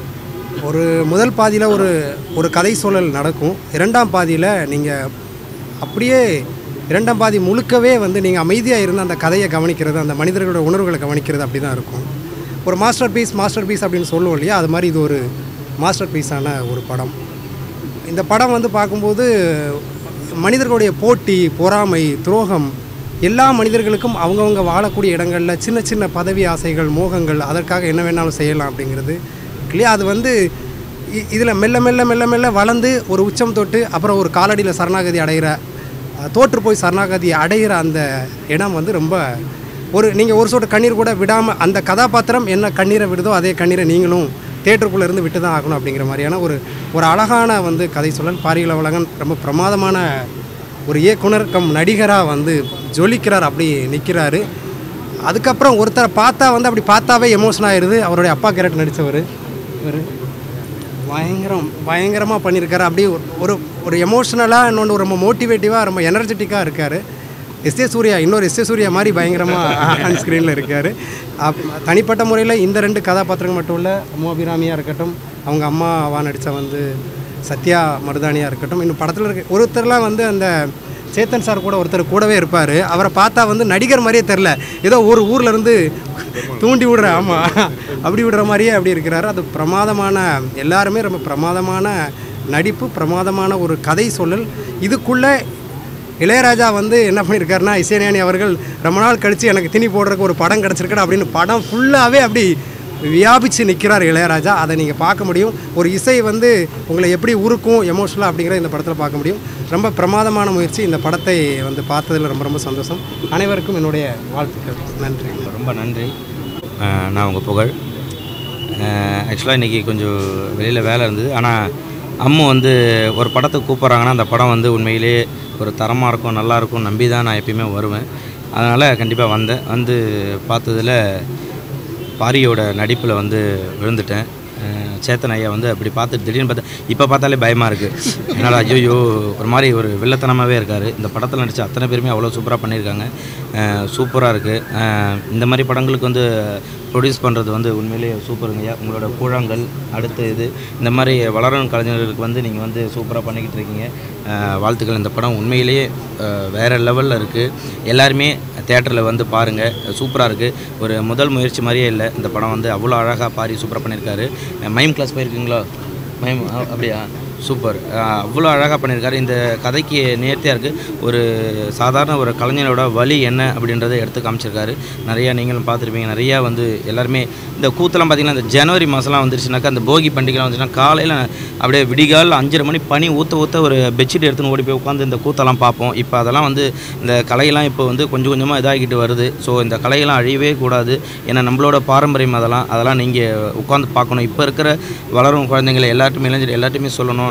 ஒரு முதல் பாதியில் ஒரு ஒரு கதை சூழல் நடக்கும் இரண்டாம் பாதியில் நீங்கள் அப்படியே இரண்டாம் பாதி முழுக்கவே வந்து நீங்கள் அமைதியாக இருந்து அந்த கதையை கவனிக்கிறது அந்த மனிதர்களோட உணர்வுகளை கவனிக்கிறது அப்படி தான் இருக்கும் ஒரு மாஸ்டர் பீஸ் மாஸ்டர் பீஸ் அப்படின்னு சொல்லுவோம் இல்லையா அது மாதிரி இது ஒரு மாஸ்டர் பீஸான ஒரு படம் இந்த படம் வந்து பார்க்கும்போது மனிதர்களுடைய போட்டி பொறாமை துரோகம் எல்லா மனிதர்களுக்கும் அவங்கவங்க வாழக்கூடிய இடங்களில் சின்ன சின்ன பதவி ஆசைகள் மோகங்கள் அதற்காக என்ன வேணாலும் செய்யலாம் அப்படிங்கிறது இல்லையா அது வந்து இதில் மெல்ல மெல்ல மெல்ல மெல்ல வளர்ந்து ஒரு உச்சம் தொட்டு அப்புறம் ஒரு காலடியில் சரணாகதி அடைகிற அஹ், தோற்று போய் சரணாகதி அடைகிற அந்த இடம் வந்து ரொம்ப ஒரு நீங்கள் ஒரு சொட்டு கண்ணீர் கூட விடாமல் அந்த கதாபாத்திரம் என்ன கண்ணீரை விடுதோ அதே கண்ணீரை நீங்களும் தேட்டருக்குள்ளே இருந்து விட்டு தான் ஆகணும் அப்படிங்கிற மாதிரியான ஒரு ஒரு அழகான வந்து கதை சொல்லல் பாரிகள உலகன் ரொம்ப பிரமாதமான ஒரு இயக்குனர் கம் நடிகராக வந்து ஜொலிக்கிறார் அப்படி நிற்கிறாரு அதுக்கப்புறம் ஒருத்தரை பார்த்தா வந்து அப்படி பார்த்தாவே எமோஷன் ஆயிடுது அவருடைய அப்பா கேரக்டர் நடித்தவர் இவர் பயங்கரம் பயங்கரமாக பண்ணியிருக்காரு அப்படியே ஒரு- ஒரு ஒரு எமோஷ்னலாக இன்னொன்று ரொம்ப மோட்டிவேட்டிவாக ரொம்ப எனர்ஜெட்டிக்காக இருக்கார் எஸ்ஏ சூர்யா இன்னொரு எஸ்ஏ சூர்யா மாதிரி பயங்கரமாக ஆன் ஸ்க்ரீனில் இருக்கார் தனிப்பட்ட முறையில் இந்த ரெண்டு கதாபாத்திரங்கள் மட்டும் இல்லை மோபிராமியாக இருக்கட்டும் அவங்க அம்மாவா நடித்த வந்து சத்யா மருதானியாக இருக்கட்டும் இன்னும் படத்தில் இருக்க ஒருத்தர்லாம் வந்து அந்த சேத்தன் சார் கூட ஒருத்தர் கூடவே இருப்பார் அவரை பார்த்தா வந்து நடிகர் மாதிரியே தெரில ஏதோ ஒரு ஊர்ல இருந்து தூண்டி விடுற ஆமாம் அப்படி விடுற மாதிரியே அப்படி இருக்கிறாரு அது பிரமாதமான எல்லாருமே ரொம்ப பிரமாதமான நடிப்பு பிரமாதமான ஒரு கதை சொல்லல் இதுக்குள்ளே இளையராஜா வந்து என்ன பண்ணியிருக்காருன்னா இசைஞானி அவர்கள் ரொம்ப நாள் கழித்து எனக்கு திணி போடுறதுக்கு ஒரு படம் கிடச்சிருக்கடா அப்படின்னு படம் ஃபுல்லாகவே அப்படி வியாபிச்சு நிற்கிறார் இளையராஜா அதை நீங்கள் பார்க்க முடியும் ஒரு இசை வந்து உங்களை எப்படி உருக்கும் எமோஷனலாக அப்படிங்கிற இந்த படத்தில் பார்க்க முடியும் ரொம்ப பிரமாதமான முயற்சி இந்த படத்தை வந்து பார்த்ததில் ரொம்ப ரொம்ப சந்தோஷம் அனைவருக்கும் என்னுடைய வாழ்த்துக்கள் நன்றி ரொம்ப நன்றி அஹ் நான் உங்கள் புகழ் ஆக்சுவலாக இன்றைக்கி கொஞ்சம் வெளியில் வேலை இருந்தது ஆனால் அம்மு வந்து ஒரு படத்தை கூப்பிட்றாங்கன்னா அந்த படம் வந்து உண்மையிலேயே ஒரு தரமாக இருக்கும் நல்லா இருக்கும் நம்பி தான் நான் எப்பயுமே வருவேன் அதனால் கண்டிப்பாக வந்தேன் வந்து பார்த்ததில் பாரியோட நடிப்பில் வந்து விழுந்துட்டேன் அஹ் சேத்தன் ஐயா வந்து அப்படி பார்த்து திடீர்னு பார்த்தா இப்போ பார்த்தாலே பயமாக இருக்குது என்னால் ஐயோ ஒரு மாதிரி ஒரு வில்லத்தனமாகவே இருக்கார் இந்த படத்தில் நடித்த அத்தனை பேருமே அவ்வளோ சூப்பராக பண்ணியிருக்காங்க சூப்பராக இருக்குது இந்த மாதிரி படங்களுக்கு வந்து ப்ரொடியூஸ் பண்ணுறது வந்து உண்மையிலேயே சூப்பருங்க ஐயா உங்களோட கூழாங்கல் அடுத்த இது இந்த மாதிரி வளரும் கலைஞர்களுக்கு வந்து நீங்கள் வந்து சூப்பராக பண்ணிக்கிட்டு இருக்கீங்க அஹ் வாழ்த்துக்கள் இந்த படம் உண்மையிலேயே அஹ் வேற லெவலில் இருக்குது எல்லாருமே தேட்டரில் வந்து பாருங்கள் சூப்பராக இருக்குது ஒரு முதல் முயற்சி மாதிரியே இல்லை இந்த படம் வந்து அவ்வளோ அழகாக பாரி சூப்பராக பண்ணியிருக்காரு மைம் கிளாஸ் போயிருக்கீங்களா மைம் அ- அப்படியா சூப்பர் அவ்வளோ அழகாக பண்ணியிருக்காரு இந்த கதைக்கு நேர்த்தியாக இருக்குது ஒரு சாதாரண ஒரு கலைஞனோட வழி என்ன அப்படின்றத எடுத்து காமிச்சிருக்காரு நிறையா நீங்களும் பார்த்துருப்பீங்க நிறையா வந்து எல்லாருமே இந்த கூத்தெல்லாம் பார்த்திங்கன்னா இந்த ஜனவரி மாதம்லாம் வந்துருச்சுனாக்கா அந்த போகி பண்டிகைலாம் வந்துச்சுன்னா காலையில் அப்படியே விடிகாலில் அஞ்சரை மணி பனி ஊற்ற ஊற்ற ஒரு பெட்ஷீட் எடுத்துன்னு ஓடி போய் உட்காந்து இந்த கூத்தெல்லாம் பார்ப்போம் இப்போ அதெல்லாம் வந்து இந்த கலையெல்லாம் இப்போ வந்து கொஞ்சம் கொஞ்சமாக இதாகிட்டு வருது ஸோ இந்த கலையெல்லாம் அழியவே கூடாது ஏன்னா நம்மளோட பாரம்பரியம் அதெல்லாம் அதெல்லாம் நீங்கள் உட்காந்து பார்க்கணும் இப்போ இருக்கிற வளரும் குழந்தைங்களை எல்லாருமே இளைஞர் எல்லாத்தையுமே சொல்லணும்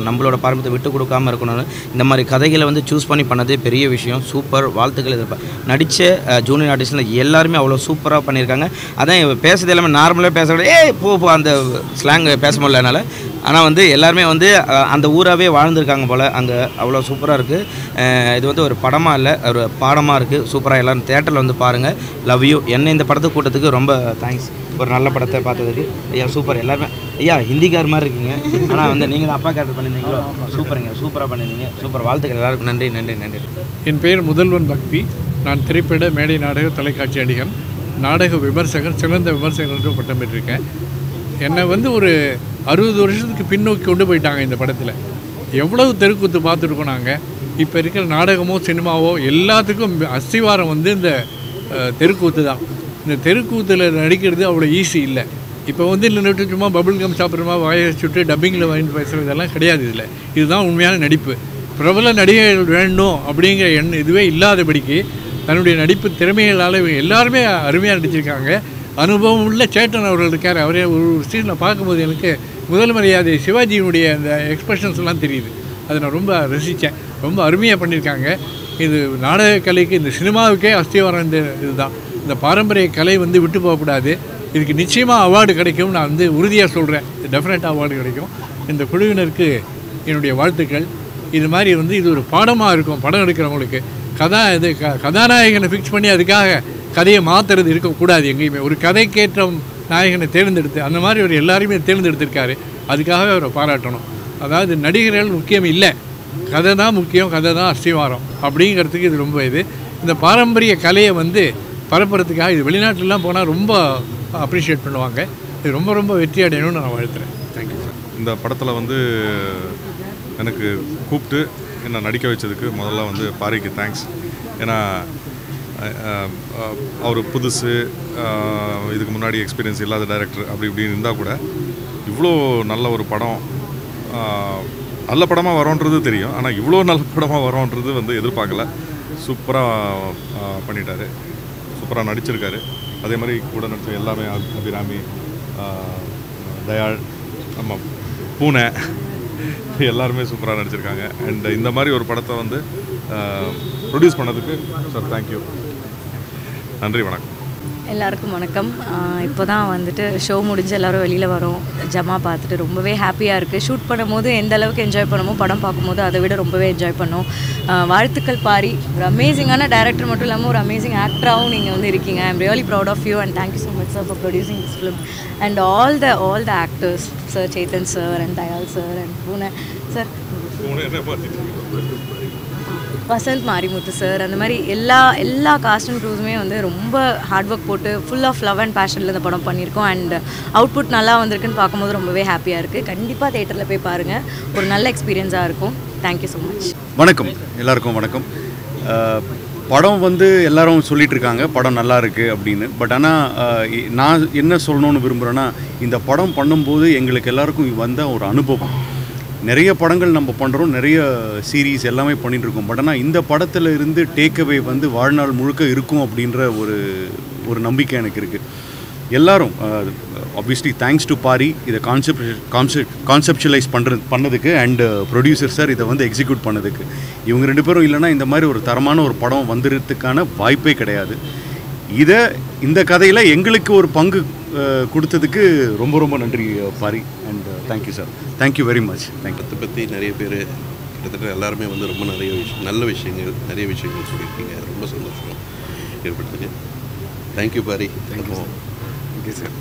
இருக்கணும் நம்மளோட பாரம்பரியத்தை விட்டு கொடுக்காம இருக்கணும்னு இந்த மாதிரி கதைகளை வந்து சூஸ் பண்ணி பண்ணதே பெரிய விஷயம் சூப்பர் வாழ்த்துக்கள் இது நடித்த ஜூனியர் ஆர்டிஸ்டில் எல்லாருமே அவ்வளோ சூப்பராக பண்ணியிருக்காங்க அதான் இவ பேசுறது எல்லாமே நார்மலாக பேசுறது ஏய் போ போ அந்த ஸ்லாங் பேச முடியல என்னால் ஆனால் வந்து எல்லாருமே வந்து அஹ், அந்த ஊராகவே வாழ்ந்திருக்காங்க போல் அங்கே அவ்வளோ சூப்பராக இருக்குது இது வந்து ஒரு படமாக இல்லை ஒரு பாடமாக இருக்குது சூப்பராக எல்லோரும் தேட்டரில் வந்து பாருங்கள் லவ் யூ என்ன இந்த படத்துக்கு கூட்டத்துக்கு ரொம்ப தேங்க்ஸ் ஒரு நல்ல படத்தை பார்த்ததுக்கு ஐயா சூப்பர் எல்லாருமே ஐயா ஹிந்திக்கார் மாதிரி இருக்கீங்க ஆனால் வந்து நீங்கள் தான் அப்பா கேரக்டர் பண்ணியிருந்தீங்களோ சூப்பருங்க சூப்பராக பண்ணியிருந்தீங்க சூப்பர் வாழ்த்துக்கள் எல்லாருக்கும் நன்றி நன்றி நன்றி என் பெயர் முதல்வன் பக்தி நான் திரைப்பட மேடை நாடக தொலைக்காட்சி அடிகன் நாடக விமர்சகர் சிறந்த விமர்சகர் என்று பட்டம் பெற்றிருக்கேன் என்னை வந்து ஒரு அறுபது வருஷத்துக்கு பின்னோக்கி கொண்டு போயிட்டாங்க இந்த படத்தில் எவ்வளவு தெருக்கூத்து பார்த்துருக்கோம் நாங்கள் இப்போ இருக்கிற நாடகமோ சினிமாவோ எல்லாத்துக்கும் அஸ்திவாரம் வந்து இந்த அஹ், தெருக்கூத்து தான் இந்த தெருக்கூத்தில் நடிக்கிறது அவ்வளோ ஈஸி இல்லை இப்போ வந்து நின்றுட்டு சும்மா பபிள் கம் சாப்பிட்றமா வாயை சுட்டு டப்பிங்கில் வாங்கி பேசுகிறது இதெல்லாம் கிடையாது இதில் இதுதான் உண்மையான நடிப்பு பிரபல நடிகைகள் வேண்டும் அப்படிங்கிற எண்ணம் இதுவே இல்லாதபடிக்கு தன்னுடைய நடிப்பு திறமைகளால் இவங்க எல்லாருமே அருமையாக நடிச்சிருக்காங்க அனுபவம் உள்ள சேட்டன் அவர்கள் இருக்கார் அவரே ஒரு சீனில் பார்க்கும்போது எனக்கு முதல் மரியாதை சிவாஜியினுடைய அந்த எக்ஸ்பிரஷன்ஸ் எல்லாம் தெரியுது அதை நான் ரொம்ப ரசித்தேன் ரொம்ப அருமையாக பண்ணியிருக்காங்க இது நாடக கலைக்கு இந்த சினிமாவுக்கே அஸ்திவாரம் இந்த இதுதான் இந்த பாரம்பரிய கலை வந்து விட்டு போகக்கூடாது இதுக்கு நிச்சயமாக அவார்டு கிடைக்கும் நான் வந்து உறுதியாக சொல்கிறேன் டெஃபினட்டாக அவார்டு கிடைக்கும் இந்த குழுவினருக்கு என்னுடைய வாழ்த்துக்கள் இது மாதிரி வந்து இது ஒரு பாடமாக இருக்கும் படம் எடுக்கிறவங்களுக்கு கதா இது க கதாநாயகனை ஃபிக்ஸ் பண்ணி அதுக்காக கதையை மாற்றுறது இருக்கக்கூடாது எங்கேயுமே ஒரு கதைக்கேற்ற நாயகனை தேர்ந்தெடுத்து அந்த மாதிரி ஒரு எல்லாரையுமே தேர்ந்தெடுத்திருக்காரு அதுக்காகவே அவரை பாராட்டணும் அதாவது நடிகர்கள் முக்கியம் இல்லை கதை தான் முக்கியம் கதை தான் அஸ்திவாரம் அப்படிங்கிறதுக்கு இது ரொம்ப இது இந்த பாரம்பரிய கலையை வந்து பரப்புறதுக்காக இது வெளிநாட்டிலலாம் போனால் ரொம்ப அப்ரிஷியேட் பண்ணுவாங்க இது ரொம்ப ரொம்ப வெற்றி அடையணும்னு நான் வாழ்த்துறேன் தேங்க்யூ சார் இந்த படத்தில் வந்து எனக்கு கூப்பிட்டு என்னை நடிக்க வச்சதுக்கு முதல்ல வந்து பாரிக்கு தேங்க்ஸ் ஏன்னா அவர் புதுசு அஹ், இதுக்கு முன்னாடி எக்ஸ்பீரியன்ஸ் இல்லாத டைரக்டர் அப்படி இப்படின்னு இருந்தால் கூட இவ்வளோ நல்ல ஒரு படம் அஹ், நல்ல படமாக வரோன்றது தெரியும் ஆனால் இவ்வளோ நல்ல படமாக வரோன்றது வந்து எதிர்பார்க்கல சூப்பராக பண்ணிட்டாரு சூப்பராக நடிச்சிருக்காரு அதே மாதிரி கூட நடிச்ச எல்லாமே அபி- அபிராமி அஹ், தயாள் நம்ம பூனை எல்லாருமே சூப்பராக நடிச்சிருக்காங்க அண்ட் இந்த மாதிரி ஒரு படத்தை வந்து ப்ரொடியூஸ் பண்ணதுக்கு சார் தேங்க்யூ நன்றி வணக்கம் எல்லாருக்கும் வணக்கம் இப்போ தான் வந்துட்டு ஷோ முடிஞ்சு எல்லாரும் வெளியில் வரோம் ஜமா பார்த்துட்டு ரொம்பவே ஹாப்பியாக இருக்குது ஷூட் பண்ணும்போது எந்த அளவுக்கு என்ஜாய் பண்ணமோ படம் பார்க்கும்போது அதை விட ரொம்பவே என்ஜாய் பண்ணோம் ஆஹ் வாழ்த்துக்கள் பாரி ஒரு அமேசிங்கான டேரக்டர் மட்டும் இல்லாமல் ஒரு அமேசிங் ஆக்டராகவும் நீங்கள் வந்து இருக்கீங்க I'm really proud of you and thank you so much sir for producing this film and all the all the actors sir Chetan sir and Dayal sir and பூனை சார் பூனை என்ன பார்த்துட்டு வசந்த் மாரிமுத்து சார் அந்த மாதிரி எல்லா எல்லா காஸ்ட் அண்ட் க்ரூஸுமே வந்து ரொம்ப ஹார்ட் ஒர்க் போட்டு ஃபுல் ஆஃப் லவ் அண்ட் பேஷனில் இந்த படம் பண்ணியிருக்கோம் அண்ட் அவுட்புட் நல்லா வந்திருக்குன்னு பார்க்கும்போது ரொம்பவே ஹாப்பியாக இருக்குது கண்டிப்பாக தேட்டரில் போய் பாருங்கள் ஒரு நல்ல எக்ஸ்பீரியன்ஸாக இருக்கும் தேங்க்யூ ஸோ மச் வணக்கம் எல்லாருக்கும் வணக்கம் அஹ், படம் வந்து எல்லாரும் சொல்லிட்டு இருக்காங்க படம் நல்லா இருக்கு அப்படின்னு பட் ஆனால் நான் என்ன சொல்லணும்னு விரும்புகிறேன்னா இந்த படம் பண்ணும்போது எங்களுக்கு எல்லாருக்கும் வந்த ஒரு அனுபவம் நிறைய படங்கள் நம்ம பண்ணுறோம் நிறைய சீரீஸ் எல்லாமே பண்ணிட்டு இருக்கோம் பட் ஆனால் இந்த படத்தில் இருந்து டேக்அவே வந்து வாழ்நாள் முழுக்க இருக்கும் அப்படின்ற ஒரு ஒரு நம்பிக்கை எனக்கு இருக்குது எல்லாரும் ஆப்வியஸ்லி தேங்க்ஸ் டு பாரி இதை கான்செப்ட் கான்செப்ட் கான்செப்டுவலைஸ் பண்ணுறது பண்ணதுக்கு அண்ட் ப்ரொடியூசர் சார் இதை வந்து எக்ஸிக்யூட் பண்ணதுக்கு இவங்க ரெண்டு பேரும் இல்லைன்னா இந்த மாதிரி ஒரு தரமான ஒரு படம் வந்துடுறதுக்கான வாய்ப்பே கிடையாது இதை இந்த கதையில் எங்களுக்கு ஒரு பங்கு அஹ், கொடுத்ததுக்கு ரொம்ப ரொம்ப நன்றி அஹ், Pari and thank you sir thank you very much thank you படத்தை பற்றி நிறைய பேர் கிட்டத்தட்ட எல்லாருமே வந்து ரொம்ப நிறைய விஷயம் நல்ல விஷயங்கள் நிறைய விஷயங்கள் சொல்லியிருக்கீங்க ரொம்ப சந்தோஷம் ஏற்படுத்துங்க thank you Pari thank you okay sir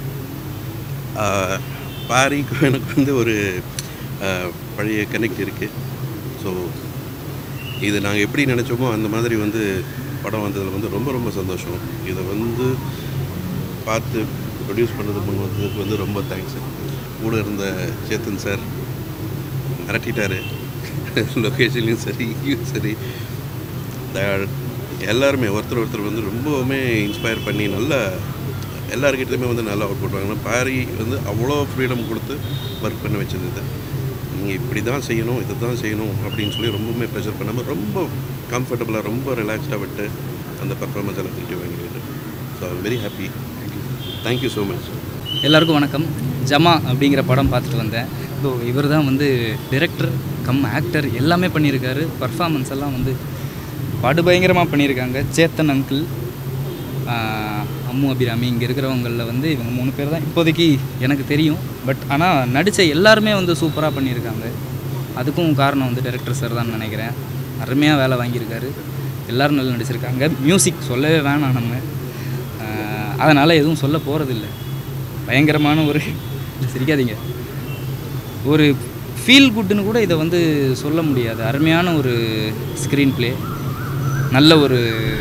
பாரிக்கும் எனக்கு வந்து ஒரு ஆஹ், பழைய கனெக்ட் இருக்குது ஸோ இது நாங்கள் எப்படி நினச்சோமோ அந்த மாதிரி வந்து படம் வந்ததில் வந்து ரொம்ப ரொம்ப சந்தோஷம் இதை வந்து பார்த்து ப்ரொடியூஸ் பண்ணது முன் வந்ததுக்கு வந்து ரொம்ப தேங்க்ஸ் கூட இருந்த சேத்தன் சார் மிரட்டிட்டாரு லொக்கேஷன்லையும் சரி இங்கேயும் சரி தயாள் எல்லாருமே ஒருத்தர் ஒருத்தர் வந்து ரொம்பவுமே இன்ஸ்பயர் பண்ணி நல்லா எல்லாருக்கிட்டையுமே வந்து நல்லா அவுட் பண்ணுவாங்க பாரி வந்து அவ்வளோ ஃப்ரீடம் கொடுத்து ஒர்க் பண்ண வச்சது இது நீங்கள் இப்படி தான் செய்யணும் இதை தான் செய்யணும் அப்படின்னு சொல்லி ரொம்பவுமே ப்ரெஷர் பண்ணாமல் ரொம்ப கம்ஃபர்டபுளாக ரொம்ப ரிலாக்ஸ்டாக விட்டு அந்த பர்ஃபார்மன்ஸ் எல்லாம் திருப்பி வாங்கிட்டு so I'm very happy thank you so much எல்லாருக்கும் வணக்கம் ஜமா அப்படிங்கிற படம் பார்த்துட்டு வந்தேன் ஸோ இவர் தான் வந்து டிரெக்டர் கம் ஆக்டர் எல்லாமே பண்ணியிருக்காரு பர்ஃபார்மன்ஸ் எல்லாம் வந்து படுபயங்கரமாக பண்ணியிருக்காங்க சேத்தன் அங்கிள் ஆஹ் அம்மு அபிராமி இங்கே இருக்கிறவங்களில் வந்து இவங்க மூணு பேர் தான் இப்போதைக்கு எனக்கு தெரியும் பட் ஆனால் நடித்த எல்லாருமே வந்து சூப்பராக பண்ணியிருக்காங்க அதுக்கும் காரணம் வந்து டைரக்டர் சார் தான் நினைக்கிறேன் அருமையாக வேலை வாங்கியிருக்காரு எல்லாரும் நல்லா நடிச்சிருக்காங்க மியூசிக் சொல்லவே வேணாம் நம்ம அதனால் எதுவும் சொல்ல போகிறதில்ல பயங்கரமான ஒரு இல்ல, சிரிக்காதீங்க ஒரு ஃபீல் குட்டுன்னு கூட இதை வந்து சொல்ல முடியாது அருமையான ஒரு ஸ்க்ரீன் ப்ளே நல்ல ஒரு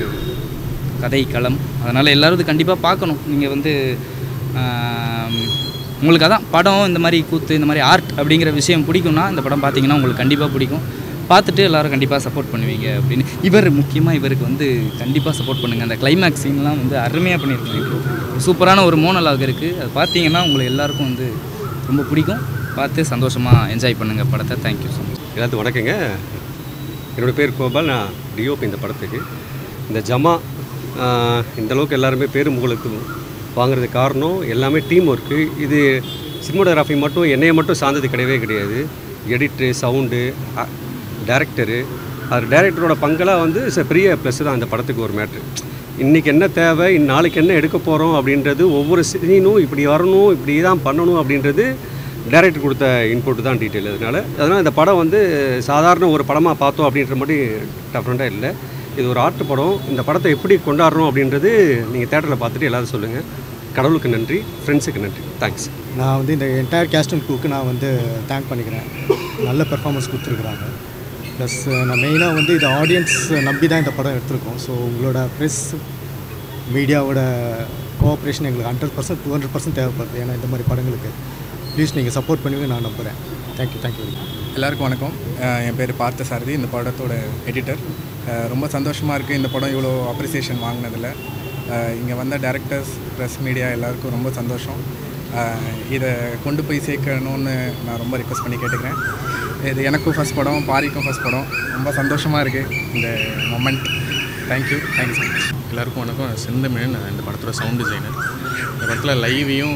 கதை களம் அதனால் எல்லோரும் இது கண்டிப்பாக பார்க்கணும் நீங்கள் வந்து ஆம், உங்களுக்கு அதான் படம் இந்த மாதிரி கூத்து இந்த மாதிரி ஆர்ட் அப்படிங்கிற விஷயம் பிடிக்கும்னா இந்த படம் பார்த்தீங்கன்னா உங்களுக்கு கண்டிப்பாக பிடிக்கும் பார்த்துட்டு எல்லாரும் கண்டிப்பாக சப்போர்ட் பண்ணுவீங்க அப்படின்னு இவர் முக்கியமாக இவருக்கு வந்து கண்டிப்பாக சப்போர்ட் பண்ணுங்கள் அந்த கிளைமேக்ஸ் சீன்லாம் வந்து அருமையாக பண்ணியிருக்காங்க ஒரு சூப்பரான ஒரு மோனலாக் இருக்குது அது பார்த்தீங்கன்னா உங்களுக்கு எல்லாருக்கும் வந்து ரொம்ப பிடிக்கும் பார்த்து சந்தோஷமாக என்ஜாய் பண்ணுங்கள் படத்தை தேங்க்யூ ஸோ மச் எல்லாத்துக்கும் வணக்கங்க என்னோடய பேர் கோபால் நான் டிஓபி இந்த படத்துக்கு இந்த ஜமா ஆஹ், இந்த அளவுக்கு எல்லாருமே பேரும் உங்களுக்கு வாங்குறதுக்கு காரணம் எல்லாமே டீம் ஒர்க்கு இது சினிமோட்டோகிராஃபி மட்டும் என்னையை மட்டும் சார்ந்தது கிடையவே கிடையாது எடிட்ரு சவுண்டு டேரக்டரு அது டேரக்டரோட பங்கெல்லாம் வந்து ச- பெரிய ப்ளஸ் தான் இந்த படத்துக்கு ஒரு மேட்ரு இன்றைக்கி என்ன தேவை இன் நாளைக்கு என்ன எடுக்க போகிறோம் அப்படின்றது ஒவ்வொரு சீனும் இப்படி வரணும் இப்படி தான் பண்ணணும் அப்படின்றது டைரக்டர் கொடுத்த இன்புட் தான் டீட்டெயில் அதனால அதனால் இந்த படம் வந்து சாதாரண ஒரு படமாக பார்த்தோம் அப்படின்ற மாதிரி டஃப்ரெண்ட்டாக இல்லை இது ஒரு ஆர்ட் படம் இந்த படத்தை எப்படி கொண்டாடுறோம் அப்படின்றது நீங்கள் தேட்டரில் பார்த்துட்டு எல்லாரும் சொல்லுங்கள் கடவுளுக்கு நன்றி ஃப்ரெண்ட்ஸுக்கு நன்றி தேங்க்ஸ் நான் வந்து இந்த என்டையர் கேஸ்ட் அண்ட் குரூக்கு நான் வந்து தேங்க் பண்ணிக்கிறேன் நல்ல பெர்ஃபார்மன்ஸ் கொடுத்துருக்குறாங்க ப்ளஸ் நான் மெயினாக வந்து இது ஆடியன்ஸ் நம்பி தான் இந்த படம் எடுத்திருக்கோம் ஸோ உங்களோட ப்ரெஸ் மீடியாவோட கோஆப்ரேஷன் எங்களுக்கு hundred percent two hundred percent தேவைப்படுது ஏன்னா இந்த மாதிரி படங்களுக்கு ப்ளீஸ் நீங்கள் சப்போர்ட் பண்ணுவீங்க நான் நம்புகிறேன் தேங்க்யூ தேங்க்யூ எல்லாருக்கும் வணக்கம் அஹ் என் பேர் பார்த்த சாரதி இந்த படத்தோட எடிட்டர் ரொம்ப சந்தோஷமாக இருக்குது இந்த படம் இவ்வளோ அப்ரிசியேஷன் வாங்கினதில் இங்கே வந்த டேரக்டர்ஸ் ப்ரெஸ் மீடியா எல்லாருக்கும் ரொம்ப சந்தோஷம் அஹ் இதை கொண்டு போய் சேர்க்கணும்னு நான் ரொம்ப ரிக்வஸ்ட் பண்ணி கேட்டுக்கிறேன் இது எனக்கும் ஃபஸ்ட் படம் பாரிக்கும் ஃபஸ்ட் படம் ரொம்ப சந்தோஷமாக இருக்குது இந்த moment thank you thank you so much எல்லாருக்கும் வணக்கம் செந்தமிழன் நான் இந்த படத்தோட சவுண்ட் டிசைனர் இந்த படத்தில் லைவையும்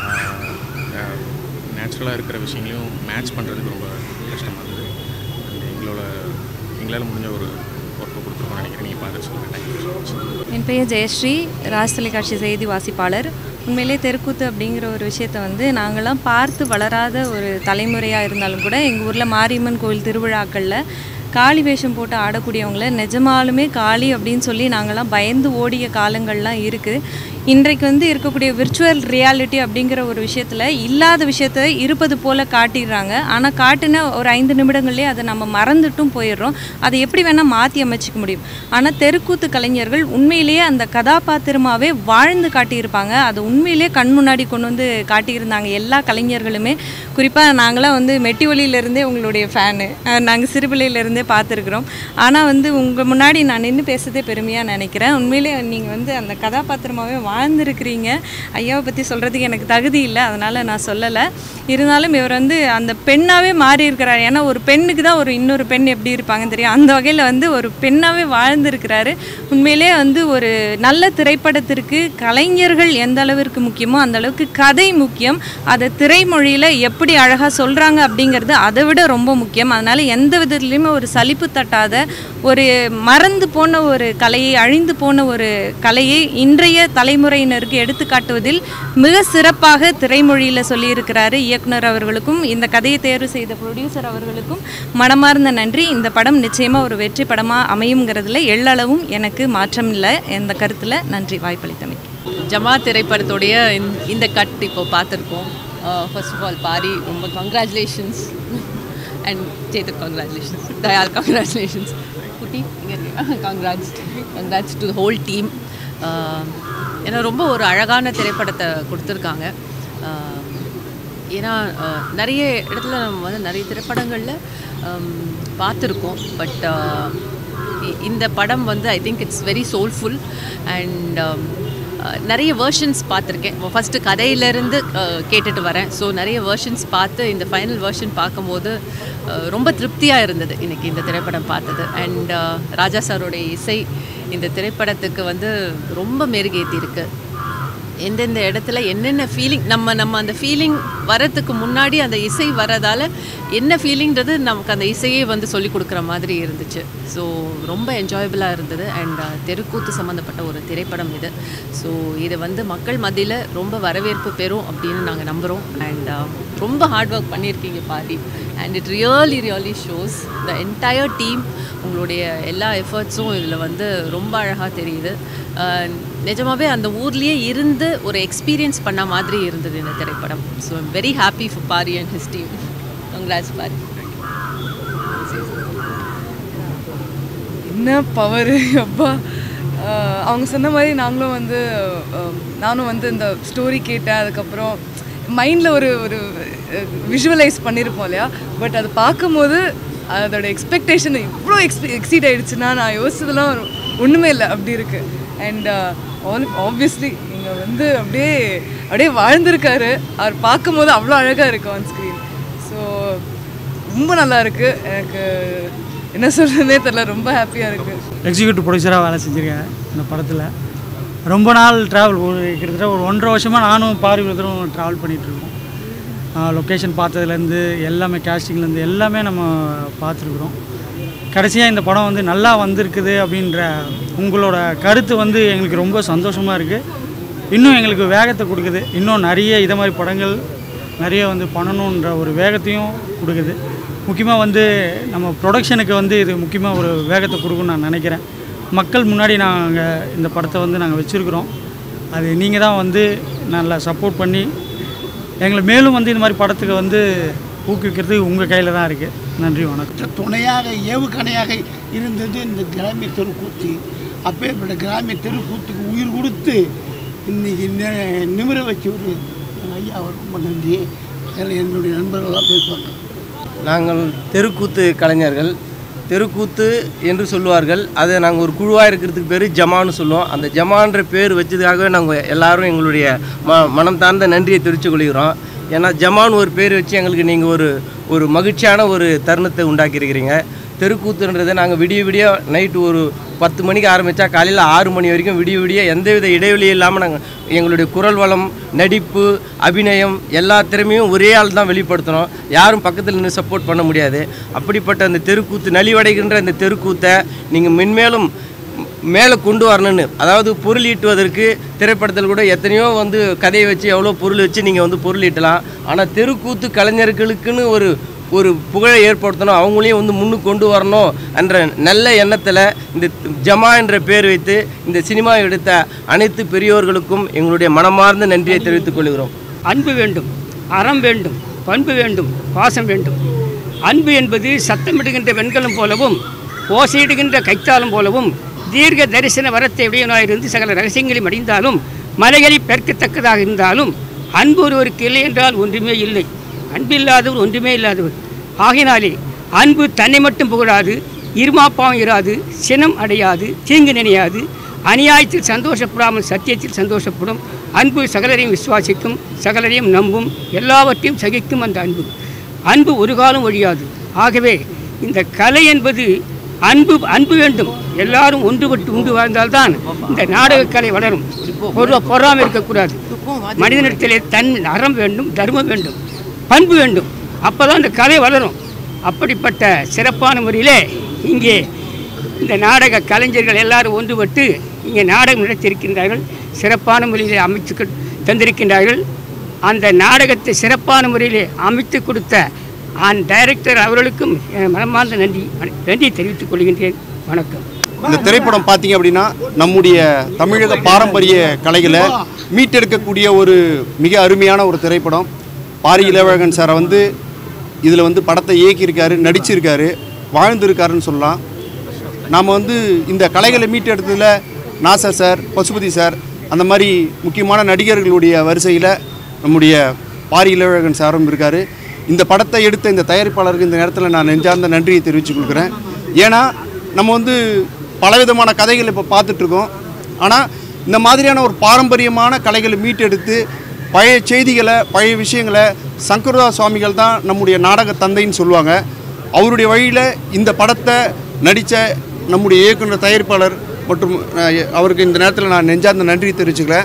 நேச்சுரலாக இருக்கிற விஷயங்களையும் மேட்ச் பண்ணுறதுக்கு ரொம்ப கஷ்டமாக இருந்தது அண்ட் எங்களோட எங்களால் முடிஞ்ச ஒரு ஒர்க்கை கொடுத்துருக்கோம்னு நினைக்கிறேன் நீங்கள் பார்த்து சொல்லுங்கள் தேங்க்யூ ஸோ மச் என் பெயர் ஜெயஸ்ரீ ராஜ் தொலைக்காட்சி செய்தி வாசிப்பாளர் உண்மையிலே தெருக்கூத்து அப்படிங்கிற ஒரு விஷயத்தை வந்து நாங்களாம் பார்த்து வளராத ஒரு தலைமுறையாக இருந்தாலும் கூட எங்கள் ஊரில் மாரியம்மன் கோயில் திருவிழாக்களில் காளி வேஷம் போட்டு ஆடக்கூடியவங்கள நிஜமாலுமே காளி அப்படின்னு சொல்லி நாங்களாம் பயந்து ஓடிய காலங்கள்லாம் இருக்குது இன்றைக்கு வந்து இருக்கக்கூடிய விர்ச்சுவல் ரியாலிட்டி அப்படிங்கிற ஒரு விஷயத்தில் இல்லாத விஷயத்த இருப்பது போல் காட்டிடுறாங்க ஆனால் காட்டின ஒரு ஐந்து நிமிடங்கள்லேயே அதை நம்ம மறந்துட்டும் போயிடுறோம் அதை எப்படி வேணால் மாற்றி அமைச்சிக்க முடியும் ஆனால் தெருக்கூத்து கலைஞர்கள் உண்மையிலேயே அந்த கதாபாத்திரமாகவே வாழ்ந்து காட்டியிருப்பாங்க அதை உண்மையிலேயே கண் முன்னாடி கொண்டு வந்து காட்டியிருந்தாங்க எல்லா கலைஞர்களுமே குறிப்பாக நாங்களாம் வந்து மெட்டி ஒலியிலேருந்தே உங்களுடைய ஃபேனு நாங்கள் சிறுபிள்ளையிலேருந்தே பார்த்துருக்குறோம் ஆனால் வந்து உங்கள் முன்னாடி நான் நின்று பேசுறதே பெருமையாக நினைக்கிறேன் உண்மையிலே நீங்கள் வந்து அந்த கதாபாத்திரமாகவே வாழ்ந்துருக்கிறீங்க ஐயாவை பற்றி சொல்கிறதுக்கு எனக்கு தகுதி இல்லை அதனால் நான் சொல்லலை இருந்தாலும் இவர் வந்து அந்த பெண்ணாகவே மாறி இருக்கிறார் ஏன்னா ஒரு பெண்ணுக்கு தான் ஒரு இன்னொரு பெண் எப்படி இருப்பாங்கன்னு தெரியும் அந்த வகையில் வந்து ஒரு பெண்ணாகவே வாழ்ந்திருக்கிறாரு உண்மையிலே வந்து ஒரு நல்ல திரைப்படத்திற்கு கலைஞர்கள் எந்த அளவிற்கு முக்கியமோ அந்த அளவுக்கு கதை முக்கியம் அதை திரைமொழியில் எப்படி அழகாக சொல்கிறாங்க அப்படிங்கிறது அதை விட ரொம்ப முக்கியம் அதனால் எந்த விதத்துலையுமே ஒரு சலிப்பு தட்டாத ஒரு மறந்து போன ஒரு கலையை அழிந்து போன ஒரு கலையை இன்றைய தலைமுறையினருக்கு எடுத்துக்காட்டுவதில் மிக சிறப்பாக திரைமொழியில் சொல்லியிருக்கிறாரு இயக்குனர் அவர்களுக்கும் இந்த கதையை தேர்வு செய்த ப்ரொடியூசர் அவர்களுக்கும் மனமார்ந்த நன்றி இந்த படம் நிச்சயமாக ஒரு வெற்றி படமாக அமையுங்கிறதுல எள்ளளவும் எனக்கு மாற்றம் இல்லை இந்த கருத்தில் நன்றி வாய்ப்பளித்தமைக்கு ஜமா திரைப்படத்துடைய இந்த- இந்த கட் இப்போ பார்த்துருக்கோம் ஃபர்ஸ்ட் ஆஃப் ஆல் பாரி ரொம்ப congratulations and Chethu congratulations Dayal congratulations குட்டி இங்கே இருக்கு congrats congrats to whole team ஏன்னா ரொம்ப ஒரு அழகான திரைப்படத்தை கொடுத்துருக்காங்க ஆஹ், ஏன்னா ஆஹ், நிறைய இடத்துல நம்ம வந்து நிறைய திரைப்படங்களில் பார்த்துருக்கோம் பட் இந்த படம் வந்து I think it's very soulful and நிறைய வேர்ஷன்ஸ் பார்த்துருக்கேன் ஃபஸ்ட்டு கதையிலேருந்து கேட்டுட்டு வரேன் ஸோ நிறைய வேர்ஷன்ஸ் பார்த்து இந்த ஃபைனல் வேர்ஷன் பார்க்கும்போது அஹ், ரொம்ப திருப்தியாக இருந்தது இன்றைக்கி இந்த திரைப்படம் பார்த்தது அண்ட் ராஜா சாரோடைய இசை இந்த திரைப்படத்துக்கு வந்து ரொம்ப மெருகேற்றி இருக்கு எந்தெந்த இடத்துல என்னென்ன ஃபீலிங் நம்ம நம்ம அந்த ஃபீலிங் வரத்துக்கு முன்னாடி அந்த இசை வரதால என்ன ஃபீலிங்கிறது நமக்கு அந்த இசையே வந்து சொல்லி கொடுக்குற மாதிரி இருந்துச்சு ஸோ ரொம்ப என்ஜாயபிளாக இருந்தது அண்ட் தெருக்கூத்து சம்மந்தப்பட்ட ஒரு திரைப்படம் இது ஸோ இது வந்து மக்கள் மத்தியில் ரொம்ப வரவேற்பு பெறும் அப்படின்னு நாங்கள் நம்புகிறோம் அண்ட் ரொம்ப ஹார்ட் ஒர்க் பண்ணியிருக்கீங்க Pari and it really really shows the entire team உங்களுடைய எல்லா எஃபர்ட்ஸும் இதில் வந்து ரொம்ப அழகாக தெரியுது அஹ், நிஜமாவே அந்த ஊர்லேயே இருந்து ஒரு எக்ஸ்பீரியன்ஸ் பண்ண மாதிரி இருந்தது இந்த திரைப்படம் so I'm very happy for Pari and his team congrats Pari என்ன பவர் அப்பா ஆஹ் அவங்க சொன்ன மாதிரி நாங்களும் வந்து ஆஹ் நானும் வந்து இந்த ஸ்டோரி கேட்டேன் அதுக்கப்புறம் மைண்டில் ஒரு ஒரு விஷுவலைஸ் பண்ணியிருப்போம் இல்லையா பட் அது பார்க்கும்போது அதோட எக்ஸ்பெக்டேஷன் இவ்வளோ எக்ஸ் எக்ஸீட் ஆயிடுச்சுன்னா நான் யோசிச்சதெல்லாம் ஒரு- ஒன்றுமே இல்லை அப்படி இருக்குது அண்ட் ஆல் ஆப்வியஸ்லி இங்கே வந்து அப்படியே அப்படியே வாழ்ந்திருக்காரு அவர் பார்க்கும்போது அவ்வளோ அழகாக இருக்கு ஆன் ஸ்க்ரீன் ஸோ ரொம்ப நல்லா இருக்கு எனக்கு என்ன சொல்கிறதுனே தெரில ரொம்ப ஹாப்பியாக இருக்குது எக்ஸிக்யூட்டிவ் ப்ரொடியூசராக வேலை செஞ்சுருக்கேன் இந்த படத்தில் ரொம்ப நாள் ட்ராவல் ஒரு கிட்டத்தட்ட ஒரு ஒன்றரை வருஷமாக நானும் பாரி பிரதரும் ட்ராவல் பண்ணிகிட்ருக்கோம் லொக்கேஷன் பார்த்ததுலேருந்து எல்லாமே castingலேருந்து எல்லாமே நம்ம பார்த்துருக்குறோம் கடைசியாக இந்த படம் வந்து நல்லா வந்திருக்குது அப்படின்ற உங்களோட கருத்து வந்து எங்களுக்கு ரொம்ப சந்தோஷமாக இருக்குது இன்னும் எங்களுக்கு வேகத்தை கொடுக்குது இன்னும் நிறைய இதை மாதிரி படங்கள் நிறைய வந்து பண்ணணுன்ற ஒரு வேகத்தையும் கொடுக்குது முக்கியமாக வந்து நம்ம ப்ரொடக்ஷனுக்கு வந்து இது முக்கியமாக ஒரு வேகத்தை கொடுக்கும்னு நான் நினைக்கிறேன் மக்கள் முன்னாடி நாங்கள் இந்த படத்தை வந்து நாங்கள் வச்சுருக்குறோம் அது நீங்கள் தான் வந்து நல்லா சப்போர்ட் பண்ணி எங்களை மேலும் வந்து இந்த மாதிரி படத்துக்கு வந்து ஊக்குவிக்கிறது உங்கள் கையில் தான் இருக்குது நன்றி வணக்கம் துணையாக ஏவுகணையாக இருந்தது இந்த கிராமிய தெருக்கூத்து அப்பேற்பட்ட கிராமிய தெருக்கூத்துக்கு உயிர் கொடுத்து இன்னைக்கு நி- நிமிர வச்சு ஒரு ஐயா ரொம்ப நன்றி அதில் என்னுடைய நண்பர்கள்லாம் பேசுவாங்க நாங்கள் தெருக்கூத்து கலைஞர்கள் தெருக்கூத்து என்று சொல்லுவார்கள் அதை நாங்கள் ஒரு குழுவாக இருக்கிறதுக்கு பேர் ஜமான்னு சொல்லுவோம் அந்த ஜமான்ற பேர் வச்சதுக்காகவே நாங்கள் எல்லாரும் எங்களுடைய ம மனம் தார்ந்த நன்றியை தெரிவித்துக் கொள்கிறோம் ஏன்னா ஜமான் ஒரு பேர் வச்சு எங்களுக்கு நீங்கள் ஒரு ஒரு மகிழ்ச்சியான ஒரு தருணத்தை உண்டாக்கியிருக்கிறீங்க தெருக்கூத்துன்றதை நாங்கள் விடிய விடிய நைட்டு ஒரு பத்து மணிக்கு ஆரம்பித்தா காலையில் ஆறு மணி வரைக்கும் விடிய விடிய எந்தவித இடைவெளி இல்லாமல் நாங்கள் எங்களுடைய குரல் வளம் நடிப்பு அபிநயம் எல்லா திறமையும் ஒரே ஆள் தான் வெளிப்படுத்தணும் யாரும் பக்கத்தில் நின்று சப்போர்ட் பண்ண முடியாது அப்படிப்பட்ட அந்த தெருக்கூத்து நலிவடைகின்ற அந்த தெருக்கூத்தை நீங்கள் மென்மேலும் மேலே கொண்டு வரணும்னு அதாவது பொருள் ஈட்டுவதற்கு திரைப்படத்தில் கூட எத்தனையோ வந்து கதையை வச்சு எவ்வளோ பொருள் வச்சு நீங்கள் வந்து பொருள் ஈட்டலாம் ஆனால் தெருக்கூத்து கலைஞர்களுக்குன்னு ஒரு ஒரு புகழை ஏற்படுத்தணும் அவங்களையும் வந்து முன்னுக்கு கொண்டு வரணும் என்ற நல்ல எண்ணத்தில் இந்த ஜமா என்ற பேர் வைத்து இந்த சினிமா எடுத்த அனைத்து பெரியோர்களுக்கும் எங்களுடைய மனமார்ந்த நன்றியை தெரிவித்துக் கொள்கிறோம் அன்பு வேண்டும் அறம் வேண்டும் பண்பு வேண்டும் பாசம் வேண்டும் அன்பு என்பது சத்தமிடுகின்ற வெண்கலம் போலவும் ஓசையிடுகின்ற கைத்தாளம் போலவும் தீர்க்க தரிசன வரத்தை உடையவனாயிருந்து சகல ரகசியங்களையும் அடைந்தாலும் மலைகளை பெற்கத்தக்கதாக இருந்தாலும் அன்பு ஒருவருக்கு இல்லை என்றால் ஒன்றுமே இல்லை அன்பில்லாதவர் ஒன்றுமே இல்லாதவர் ஆகினாலே அன்பு தன்னை மட்டும் புகழாது இருமாப்பாவும் இராது சினம் அடையாது தீங்கு நினையாது அநியாயத்தில் சந்தோஷப்படாமல் சத்தியத்தில் சந்தோஷப்படும் அன்பு சகலரையும் விசுவாசிக்கும் சகலரையும் நம்பும் எல்லாவற்றையும் சகிக்கும் அந்த அன்பு அன்பு ஒரு காலம் ஒழியாது ஆகவே இந்த கலை என்பது அன்பு அன்பு வேண்டும் எல்லாரும் ஒன்றுபட்டு உண்டு வாழ்ந்தால்தான் இந்த நாடகக் கலை வளரும் பொருள பொறாமல் இருக்கக்கூடாது மனிதனிடத்திலே தன் அறம் வேண்டும் தர்மம் வேண்டும் பண்பு வேண்டும் அப்போ தான் இந்த கலை வளரும் அப்படிப்பட்ட சிறப்பான முறையிலே இங்கே இந்த நாடக கலைஞர்கள் எல்லாரும் ஒன்றுபட்டு இங்கே நாடகம் நடத்தியிருக்கின்றார்கள் சிறப்பான முறையிலே அமைத்து கொ- தந்திருக்கின்றார்கள் அந்த நாடகத்தை சிறப்பான முறையிலே அமைத்து கொடுத்த அந்த டைரக்டர் அவர்களுக்கும் என் மனமார்ந்த நன்றி நன்றி தெரிவித்துக் கொள்கின்றேன் வணக்கம் இந்த திரைப்படம் பார்த்தீங்க அப்படின்னா நம்முடைய தமிழக பாரம்பரிய கலைகளை மீட்டெடுக்கக்கூடிய ஒரு மிக அருமையான ஒரு திரைப்படம் பாரி இளவழகன் சாரை வந்து இதில் வந்து படத்தை இயக்கியிருக்காரு நடிச்சிருக்காரு வாழ்ந்திருக்காருன்னு சொல்லலாம் நாம் வந்து இந்த கலைகளை மீட்டெடுத்ததில் நாசா சார் பசுபதி சார் அந்த மாதிரி முக்கியமான நடிகர்களுடைய வரிசையில் நம்முடைய பாரி இளவழகன் சாரும் இருக்கார் இந்த படத்தை எடுத்த இந்த தயாரிப்பாளருக்கு இந்த நேரத்தில் நான் நெஞ்சார்ந்த நன்றியை தெரிவித்துக் கொள்கிறேன் ஏன்னா நம்ம வந்து பலவிதமான கதைகள் இப்போ பார்த்துட்ருக்கோம் ஆனால் இந்த மாதிரியான ஒரு பாரம்பரியமான கலைகளை மீட்டெடுத்து பழைய செய்திகளை பழைய விஷயங்களை சங்கரதாஸ் சுவாமிகள் தான் நம்முடைய நாடக தந்தைன்னு சொல்லுவாங்க அவருடைய வழியில் இந்த படத்தை நடித்த நம்முடைய இயக்குனர் தயாரிப்பாளர் மற்றும் அஹ், அவருக்கு இந்த நேரத்தில் நான் நெஞ்சார்ந்த நன்றி தெரிவிச்சுக்கிறேன்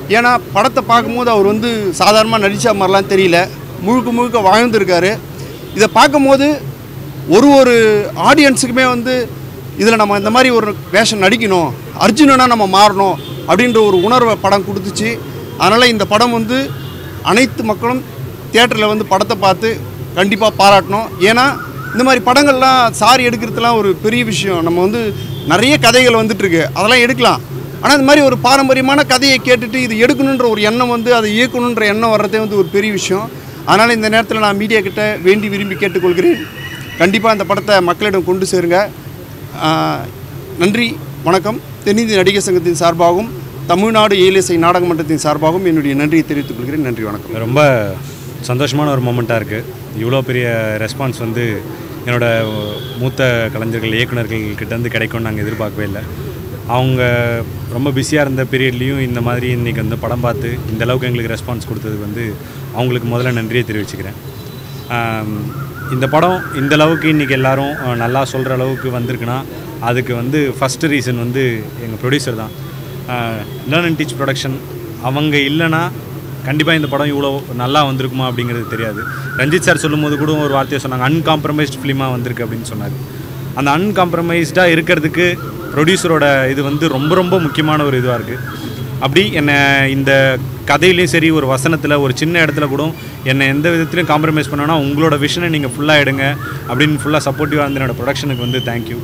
ஏன்னா படத்தை பார்க்கும்போது அவர் வந்து சாதாரணமாக நடித்த மாதிரிலாம் தெரியல முழுக்க முழுக்க வாழ்ந்துருக்காரு இதை பார்க்கும்போது ஒரு ஒரு ஆடியன்ஸுக்குமே வந்து இதில் நம்ம இந்த மாதிரி ஒரு வேஷம் நடிக்கணும் அர்ஜுனனாக நம்ம மாறணும் அப்படின்ற ஒரு உணர்வை படம் கொடுத்துச்சு அதனால் இந்த படம் வந்து அனைத்து மக்களும் தியேட்டரில் வந்து படத்தை பார்த்து கண்டிப்பாக பாராட்டணும் ஏன்னா இந்த மாதிரி படங்கள்லாம் சாரி எடுக்கிறதுலாம் ஒரு பெரிய விஷயம் நம்ம வந்து நிறைய கதைகள் வந்துட்டுருக்கு அதெல்லாம் எடுக்கலாம் ஆனால் இந்த மாதிரி ஒரு பாரம்பரியமான கதையை கேட்டுட்டு இது எடுக்கணுன்ற ஒரு எண்ணம் வந்து அதை இயக்கணுன்ற எண்ணம் வர்றதே வந்து ஒரு பெரிய விஷயம் அதனால் இந்த நேரத்தில் நான் மீடியா கிட்ட வேண்டி விரும்பி கேட்டுக்கொள்கிறேன் கண்டிப்பாக இந்த படத்தை மக்களிடம் கொண்டு சேருங்க ஆஹ், நன்றி வணக்கம் தென்னிந்திய நடிகர் சங்கத்தின் சார்பாகவும் தமிழ்நாடு ஏலிசை நாடக மன்றத்தின் சார்பாகவும் என்னுடைய நன்றியை தெரிவித்துக் கொள்கிறேன் நன்றி வணக்கம் ரொம்ப சந்தோஷமான ஒரு மூமெண்ட்டாக இருக்குது இவ்வளோ பெரிய ரெஸ்பான்ஸ் வந்து என்னோட மூத்த கலைஞர்கள் இயக்குனர்கள் கிட்டேருந்து கிடைக்கும்னு நாங்கள் எதிர்பார்க்கவே இல்லை அவங்க ரொம்ப பிஸியாக இருந்த பீரியட்லேயும் இந்த மாதிரி இன்றைக்கி வந்து படம் பார்த்து இந்த அளவுக்கு எங்களுக்கு ரெஸ்பான்ஸ் கொடுத்ததுக்கு வந்து அவங்களுக்கு முதல்ல நன்றியை தெரிவிச்சுக்கிறேன் ஆம், இந்த படம் இந்த அளவுக்கு இன்றைக்கி எல்லாரும் அஹ், நல்லா சொல்கிற அளவுக்கு வந்திருக்குன்னா அதுக்கு வந்து ஃபஸ்ட்டு ரீசன் வந்து எங்கள் ப்ரொடியூசர் தான் லேர்ன் அண்ட் டீச் ப்ரொடக்ஷன் அவங்க இல்லைன்னா கண்டிப்பாக இந்த படம் இவ்வளோ நல்லா வந்திருக்குமா அப்படிங்கிறது தெரியாது ரஞ்சித் சார் சொல்லும்போது கூட ஒரு வார்த்தையை சொன்னாங்க அன்காம்ப்ரமைஸ்ட் ஃபிலிமாக வந்திருக்கு அப்படின்னு சொன்னார் அந்த அன்காம்ப்ரமைஸ்டாக இருக்கிறதுக்கு ப்ரொடியூசரோட இது வந்து ரொம்ப ரொம்ப முக்கியமான ஒரு இதுவாக இருக்குது அப்படி என்னை இந்த கதையிலையும் சரி ஒரு வசனத்தில் ஒரு சின்ன இடத்துல கூட என்னை எந்த விதத்துலையும் காம்ப்ரமைஸ் பண்ணோன்னா உங்களோட விஷனை நீங்கள் ஃபுல்லாக எடுங்க அப்படின்னு ஃபுல்லாக சப்போர்ட்டிவாக இருந்த என்னோட ப்ரொடக்ஷனுக்கு வந்து தேங்க்யூ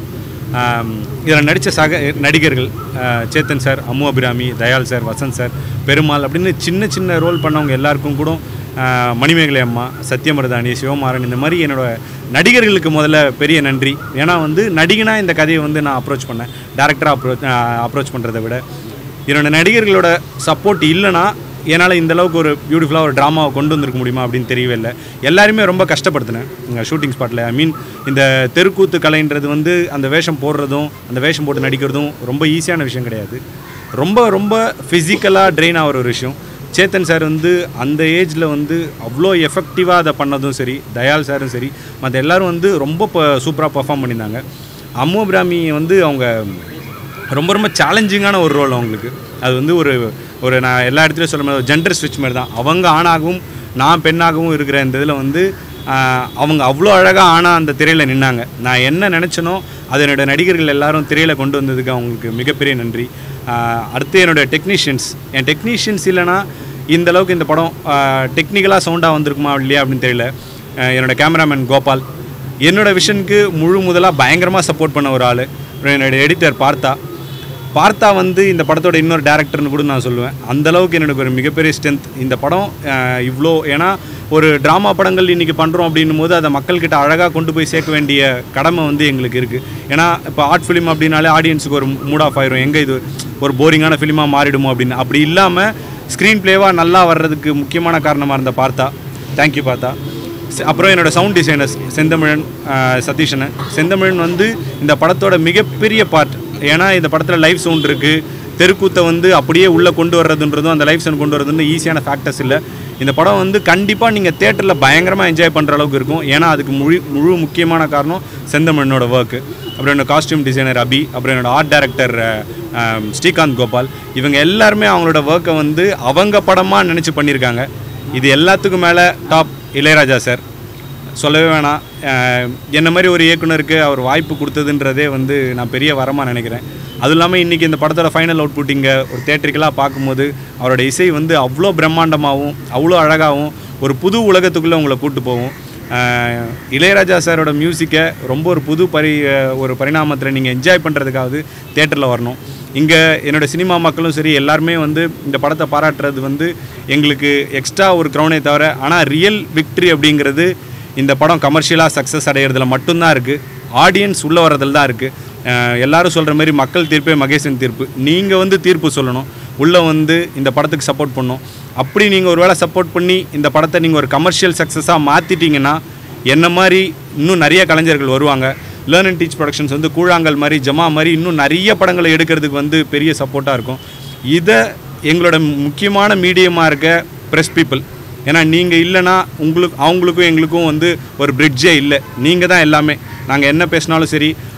இதில் நடித்த சக நடிகர்கள் ஆஹ் Chetan sir Ammu Abhirami Dayal sir Vasanth sir Perumal அப்படின்னு சின்ன சின்ன ரோல் பண்ணவங்க எல்லாருக்கும் கூட ஆஹ் மணிமேகலை அம்மா சத்யமருதாணி சிவமாறன் இந்த மாதிரி என்னோட நடிகர்களுக்கு முதல்ல பெரிய நன்றி ஏன்னா வந்து நடிகனா இந்த கதையை வந்து நான் அப்ரோச் பண்ணேன் டேரக்டராக அப்ரோச் அப்ரோச் பண்ணுறதை விட என்னோட நடிகர்களோட சப்போர்ட் இல்லைன்னா என்னால் இந்த அளவுக்கு ஒரு பியூட்டிஃபுல்லாக ஒரு ட்ராமாவை கொண்டு வந்திருக்க முடியுமா அப்படின்னு தெரியவே இல்லை எல்லாருமே ரொம்ப கஷ்டப்படுத்தினேன் இங்கே ஷூட்டிங் ஸ்பாட்டில் ஐ மீன் இந்த தெருக்கூத்து கலைன்றது வந்து அந்த வேஷம் போடுறதும் அந்த வேஷம் போட்டு நடிக்கிறதும் ரொம்ப ஈஸியான விஷயம் கிடையாது ரொம்ப ரொம்ப ஃபிசிக்கலாக ட்ரெயின் ஆகிற ஒரு விஷயம் சேத்தன் சார் வந்து அந்த ஏஜில் வந்து அவ்வளோ எஃபெக்டிவாக அதை பண்ணதும் சரி தயால் சாரும் சரி மற்ற எல்லாரும் வந்து ரொம்ப சூப்பராக பர்ஃபார்ம் பண்ணியிருந்தாங்க அம்மு பிராமி வந்து அவங்க ரொம்ப ரொம்ப சேலஞ்சிங்கான ஒரு ரோல் அவங்களுக்கு அது வந்து ஒரு ஒரு நான் எல்லா இடத்துலையும் சொல்ல மாதிரி ஜெண்டர் ஸ்விட்ச் மாதிரி தான் அவங்க ஆணாகவும் நான் பெண்ணாகவும் இருக்கிற இந்த இதில் வந்து ஆஹ், அவங்க அவ்வளோ அழகாக ஆனால் அந்த திரையில் நின்னாங்க நான் என்ன நினச்சனோ அது என்னோட நடிகர்கள் எல்லாரும் திரையில் கொண்டு வந்ததுக்கு அவங்களுக்கு மிகப்பெரிய நன்றி ஆஹ், அடுத்து என்னோட டெக்னீஷியன்ஸ் என் டெக்னீஷியன்ஸ் இல்லைன்னா இந்த அளவுக்கு இந்த படம் டெக்னிக்கலாக சவுண்டாக வந்திருக்குமா இல்லையா அப்படின்னு தெரியல ஆஹ், என்னோட கேமராமேன் கோபால் என்னோட விஷனுக்கு முழு முதலாக பயங்கரமாக சப்போர்ட் பண்ண ஒரு ஆள் அப்புறம் என்னோட எடிட்டர் பார்த்தா பார்த்தா வந்து இந்த படத்தோட இன்னொரு டேரக்டர்னு கூட நான் சொல்லுவேன் அந்த அளவுக்கு எனக்கு ஒரு மிகப்பெரிய ஸ்ட்ரென்த் இந்த படம் அஹ், இவ்வளோ ஏன்னா ஒரு ட்ராமா படங்கள் இன்றைக்கி பண்ணுறோம் அப்படின்னும் போது அதை மக்கள்கிட்ட அழகாக கொண்டு போய் சேர்க்க வேண்டிய கடமை வந்து எங்களுக்கு இருக்குது ஏன்னா இப்போ ஆர்ட் ஃபிலிம் அப்படின்னாலே ஆடியன்ஸுக்கு ஒரு மூட் ஆஃப் ஆயிரும் எங்கே இது ஒரு போரிங்கான ஃபிலிமாக மாறிடுமோ அப்படின்னு அப்படி இல்லாமல் ஸ்க்ரீன் ப்ளேவாக நல்லா வர்றதுக்கு முக்கியமான காரணமாக இருந்த பார்த்தா தேங்க்யூ பார்த்தா செ- அப்புறம் என்னோட சவுண்ட் டிசைனர்ஸ் செந்தமிழன் ஆஹ், சதீஷனன் செந்தமிழன் வந்து இந்த படத்தோட மிகப்பெரிய பார்ட் ஏன்னா இந்த படத்தில் லைவ் சவுண்ட் இருக்குது தெருக்கூத்தை வந்து அப்படியே உள்ளே கொண்டு வர்றதுன்றதும் அந்த லைவ் சவுண்ட் கொண்டு வர்றதுன்னு ஈஸியான ஃபேக்டர்ஸ் இல்லை இந்த படம் வந்து கண்டிப்பாக நீங்கள் தேட்டரில் பயங்கரமாக என்ஜாய் பண்ணுற அளவுக்கு இருக்கும் ஏன்னா அதுக்கு முழு முழு முக்கியமான காரணம் செந்தமிழனோட ஒர்க்கு அப்புறம் என்னோட காஸ்டியூம் டிசைனர் அபி அப்புறம் என்னோட ஆர்ட் டைரக்டர் ஸ்ரீகாந்த் கோபால் இவங்க எல்லாருமே அவங்களோட ஒர்க்கை வந்து அவங்க படமாக நினச்சி பண்ணியிருக்காங்க இது எல்லாத்துக்கும் மேலே டாப் இளையராஜா சார் சொல்லவே வேணாம் அஹ் என்ன மாதிரி ஒரு இயக்குனருக்கு அவர் வாய்ப்பு கொடுத்ததுன்றதே வந்து நான் பெரிய வரமாக நினைக்கிறேன் அதுவும் இல்லாமல் இன்றைக்கி இந்த படத்தோட ஃபைனல் அவுட்புட் இங்கே ஒரு தேட்டரிக்கலாக பார்க்கும்போது அவரோட இசை வந்து அவ்வளோ பிரம்மாண்டமாகவும் அவ்வளோ அழகாகவும் ஒரு புது உலகத்துக்குள்ளே உங்களை கூட்டு போகும் அஹ் இளையராஜா சாரோட மியூசிக்கை ரொம்ப ஒரு புது பரி அஹ் ஒரு பரிணாமத்தில் நீங்கள் என்ஜாய் பண்ணுறதுக்காவது தேட்டரில் வரணும் இங்கே என்னோட சினிமா மக்களும் சரி எல்லாருமே வந்து இந்த படத்தை பாராட்டுறது வந்து எங்களுக்கு எக்ஸ்ட்ரா ஒரு க்ரௌனே தவிர ஆனால் ரியல் விக்ட்ரி அப்படிங்கிறது இந்த படம் கமர்ஷியலாக சக்ஸஸ் அடையிறதுல மட்டும்தான் இருக்குது ஆடியன்ஸ் உள்ளே வரதுல தான் இருக்குது எல்லாரும் சொல்கிற மாதிரி மக்கள் தீர்ப்பே மகேசன் தீர்ப்பு நீங்கள் வந்து தீர்ப்பு சொல்லணும் உள்ளே வந்து இந்த படத்துக்கு சப்போர்ட் பண்ணணும் அப்படி நீங்கள் ஒரு வேளை சப்போர்ட் பண்ணி இந்த படத்தை நீங்கள் ஒரு கமர்ஷியல் சக்ஸஸாக மாற்றிட்டீங்கன்னா என்ன மாதிரி இன்னும் நிறைய கலைஞர்கள் வருவாங்க லேர்ன் அண்ட் டீச் ப்ரொடக்ஷன்ஸ் வந்து கூழாங்கல் மாதிரி ஜமா மாதிரி இன்னும் நிறைய படங்களை எடுக்கிறதுக்கு வந்து பெரிய சப்போர்ட்டாக இருக்கும் இதை எங்களோட முக்கியமான மீடியமாக இருக்க ப்ரெஸ் பீப்புள் ஏன்னா நீங்கள் இல்லைன்னா உங்களுக்கு அவங்களுக்கும் எங்களுக்கும் வந்து ஒரு பிரிட்ஜே இல்லை நீங்கள் தான் எல்லாமே நாங்கள் என்ன பேசினாலும் சரி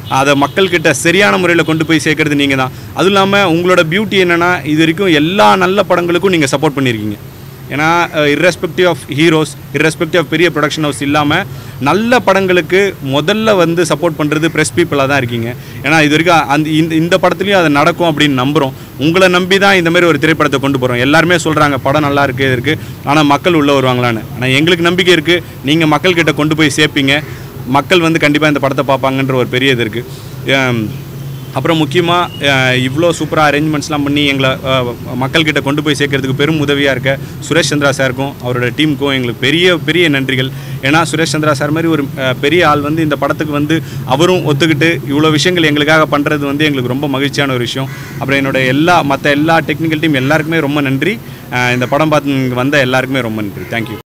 அதை மக்கள்கிட்ட சரியான முறையில் கொண்டு போய் சேர்க்கறது நீங்கள் தான் அதுவும் இல்லாமல் உங்களோட பியூட்டி என்னென்னா இது வரைக்கும் எல்லா நல்ல படங்களுக்கும் நீங்கள் சப்போர்ட் பண்ணியிருக்கீங்க ஏன்னா irrespective of heroes irrespective of பெரிய ப்ரொடக்ஷன் ஹவுஸ் இல்லாமல் நல்ல படங்களுக்கு முதல்ல வந்து சப்போர்ட் பண்ணுறது ப்ரெஸ் பீப்புளாக தான் இருக்கீங்க ஏன்னா இது வரைக்கும் அந்த இந்த இந்த படத்துலையும் அது நடக்கும் அப்படின்னு நம்புகிறோம் உங்களை நம்பி தான் இந்த மாதிரி ஒரு திரைப்படத்தை கொண்டு போகிறோம் எல்லாருமே சொல்கிறாங்க படம் நல்லா இருக்கு இது இருக்குது ஆனால் மக்கள் உள்ளே வருவாங்களான்னு ஆனால் எங்களுக்கு நம்பிக்கை இருக்குது நீங்கள் மக்கள்கிட்ட கொண்டு போய் சேர்ப்பீங்க மக்கள் வந்து கண்டிப்பாக இந்த படத்தை பார்ப்பாங்கன்ற ஒரு பெரிய இது இருக்குது அப்புறம் முக்கியமாக இவ்வளோ சூப்பராக அரேஞ்ச்மெண்ட்ஸ்லாம் பண்ணி எங்களை அஹ், மக்கள்கிட்ட கொண்டு போய் சேர்க்கறதுக்கு பெரும் உதவியாக இருக்க சுரேஷ் சந்திரா சாருக்கும் அவரோட டீமுக்கும் எங்களுக்கு பெரிய பெரிய நன்றிகள் ஏன்னா சுரேஷ் சந்திரா சார் மாதிரி ஒரு அஹ், பெரிய ஆள் வந்து இந்த படத்துக்கு வந்து அவரும் ஒத்துக்கிட்டு இவ்வளோ விஷயங்கள் எங்களுக்காக பண்ணுறது வந்து எங்களுக்கு ரொம்ப மகிழ்ச்சியான ஒரு விஷயம் அப்புறம் என்னோட எல்லா மற்ற எல்லா டெக்னிக்கல் டீம் எல்லாருக்குமே ரொம்ப நன்றி அஹ், இந்த படம் பார்த்து இங்க வந்த எல்லாருக்குமே ரொம்ப நன்றி தேங்க்யூ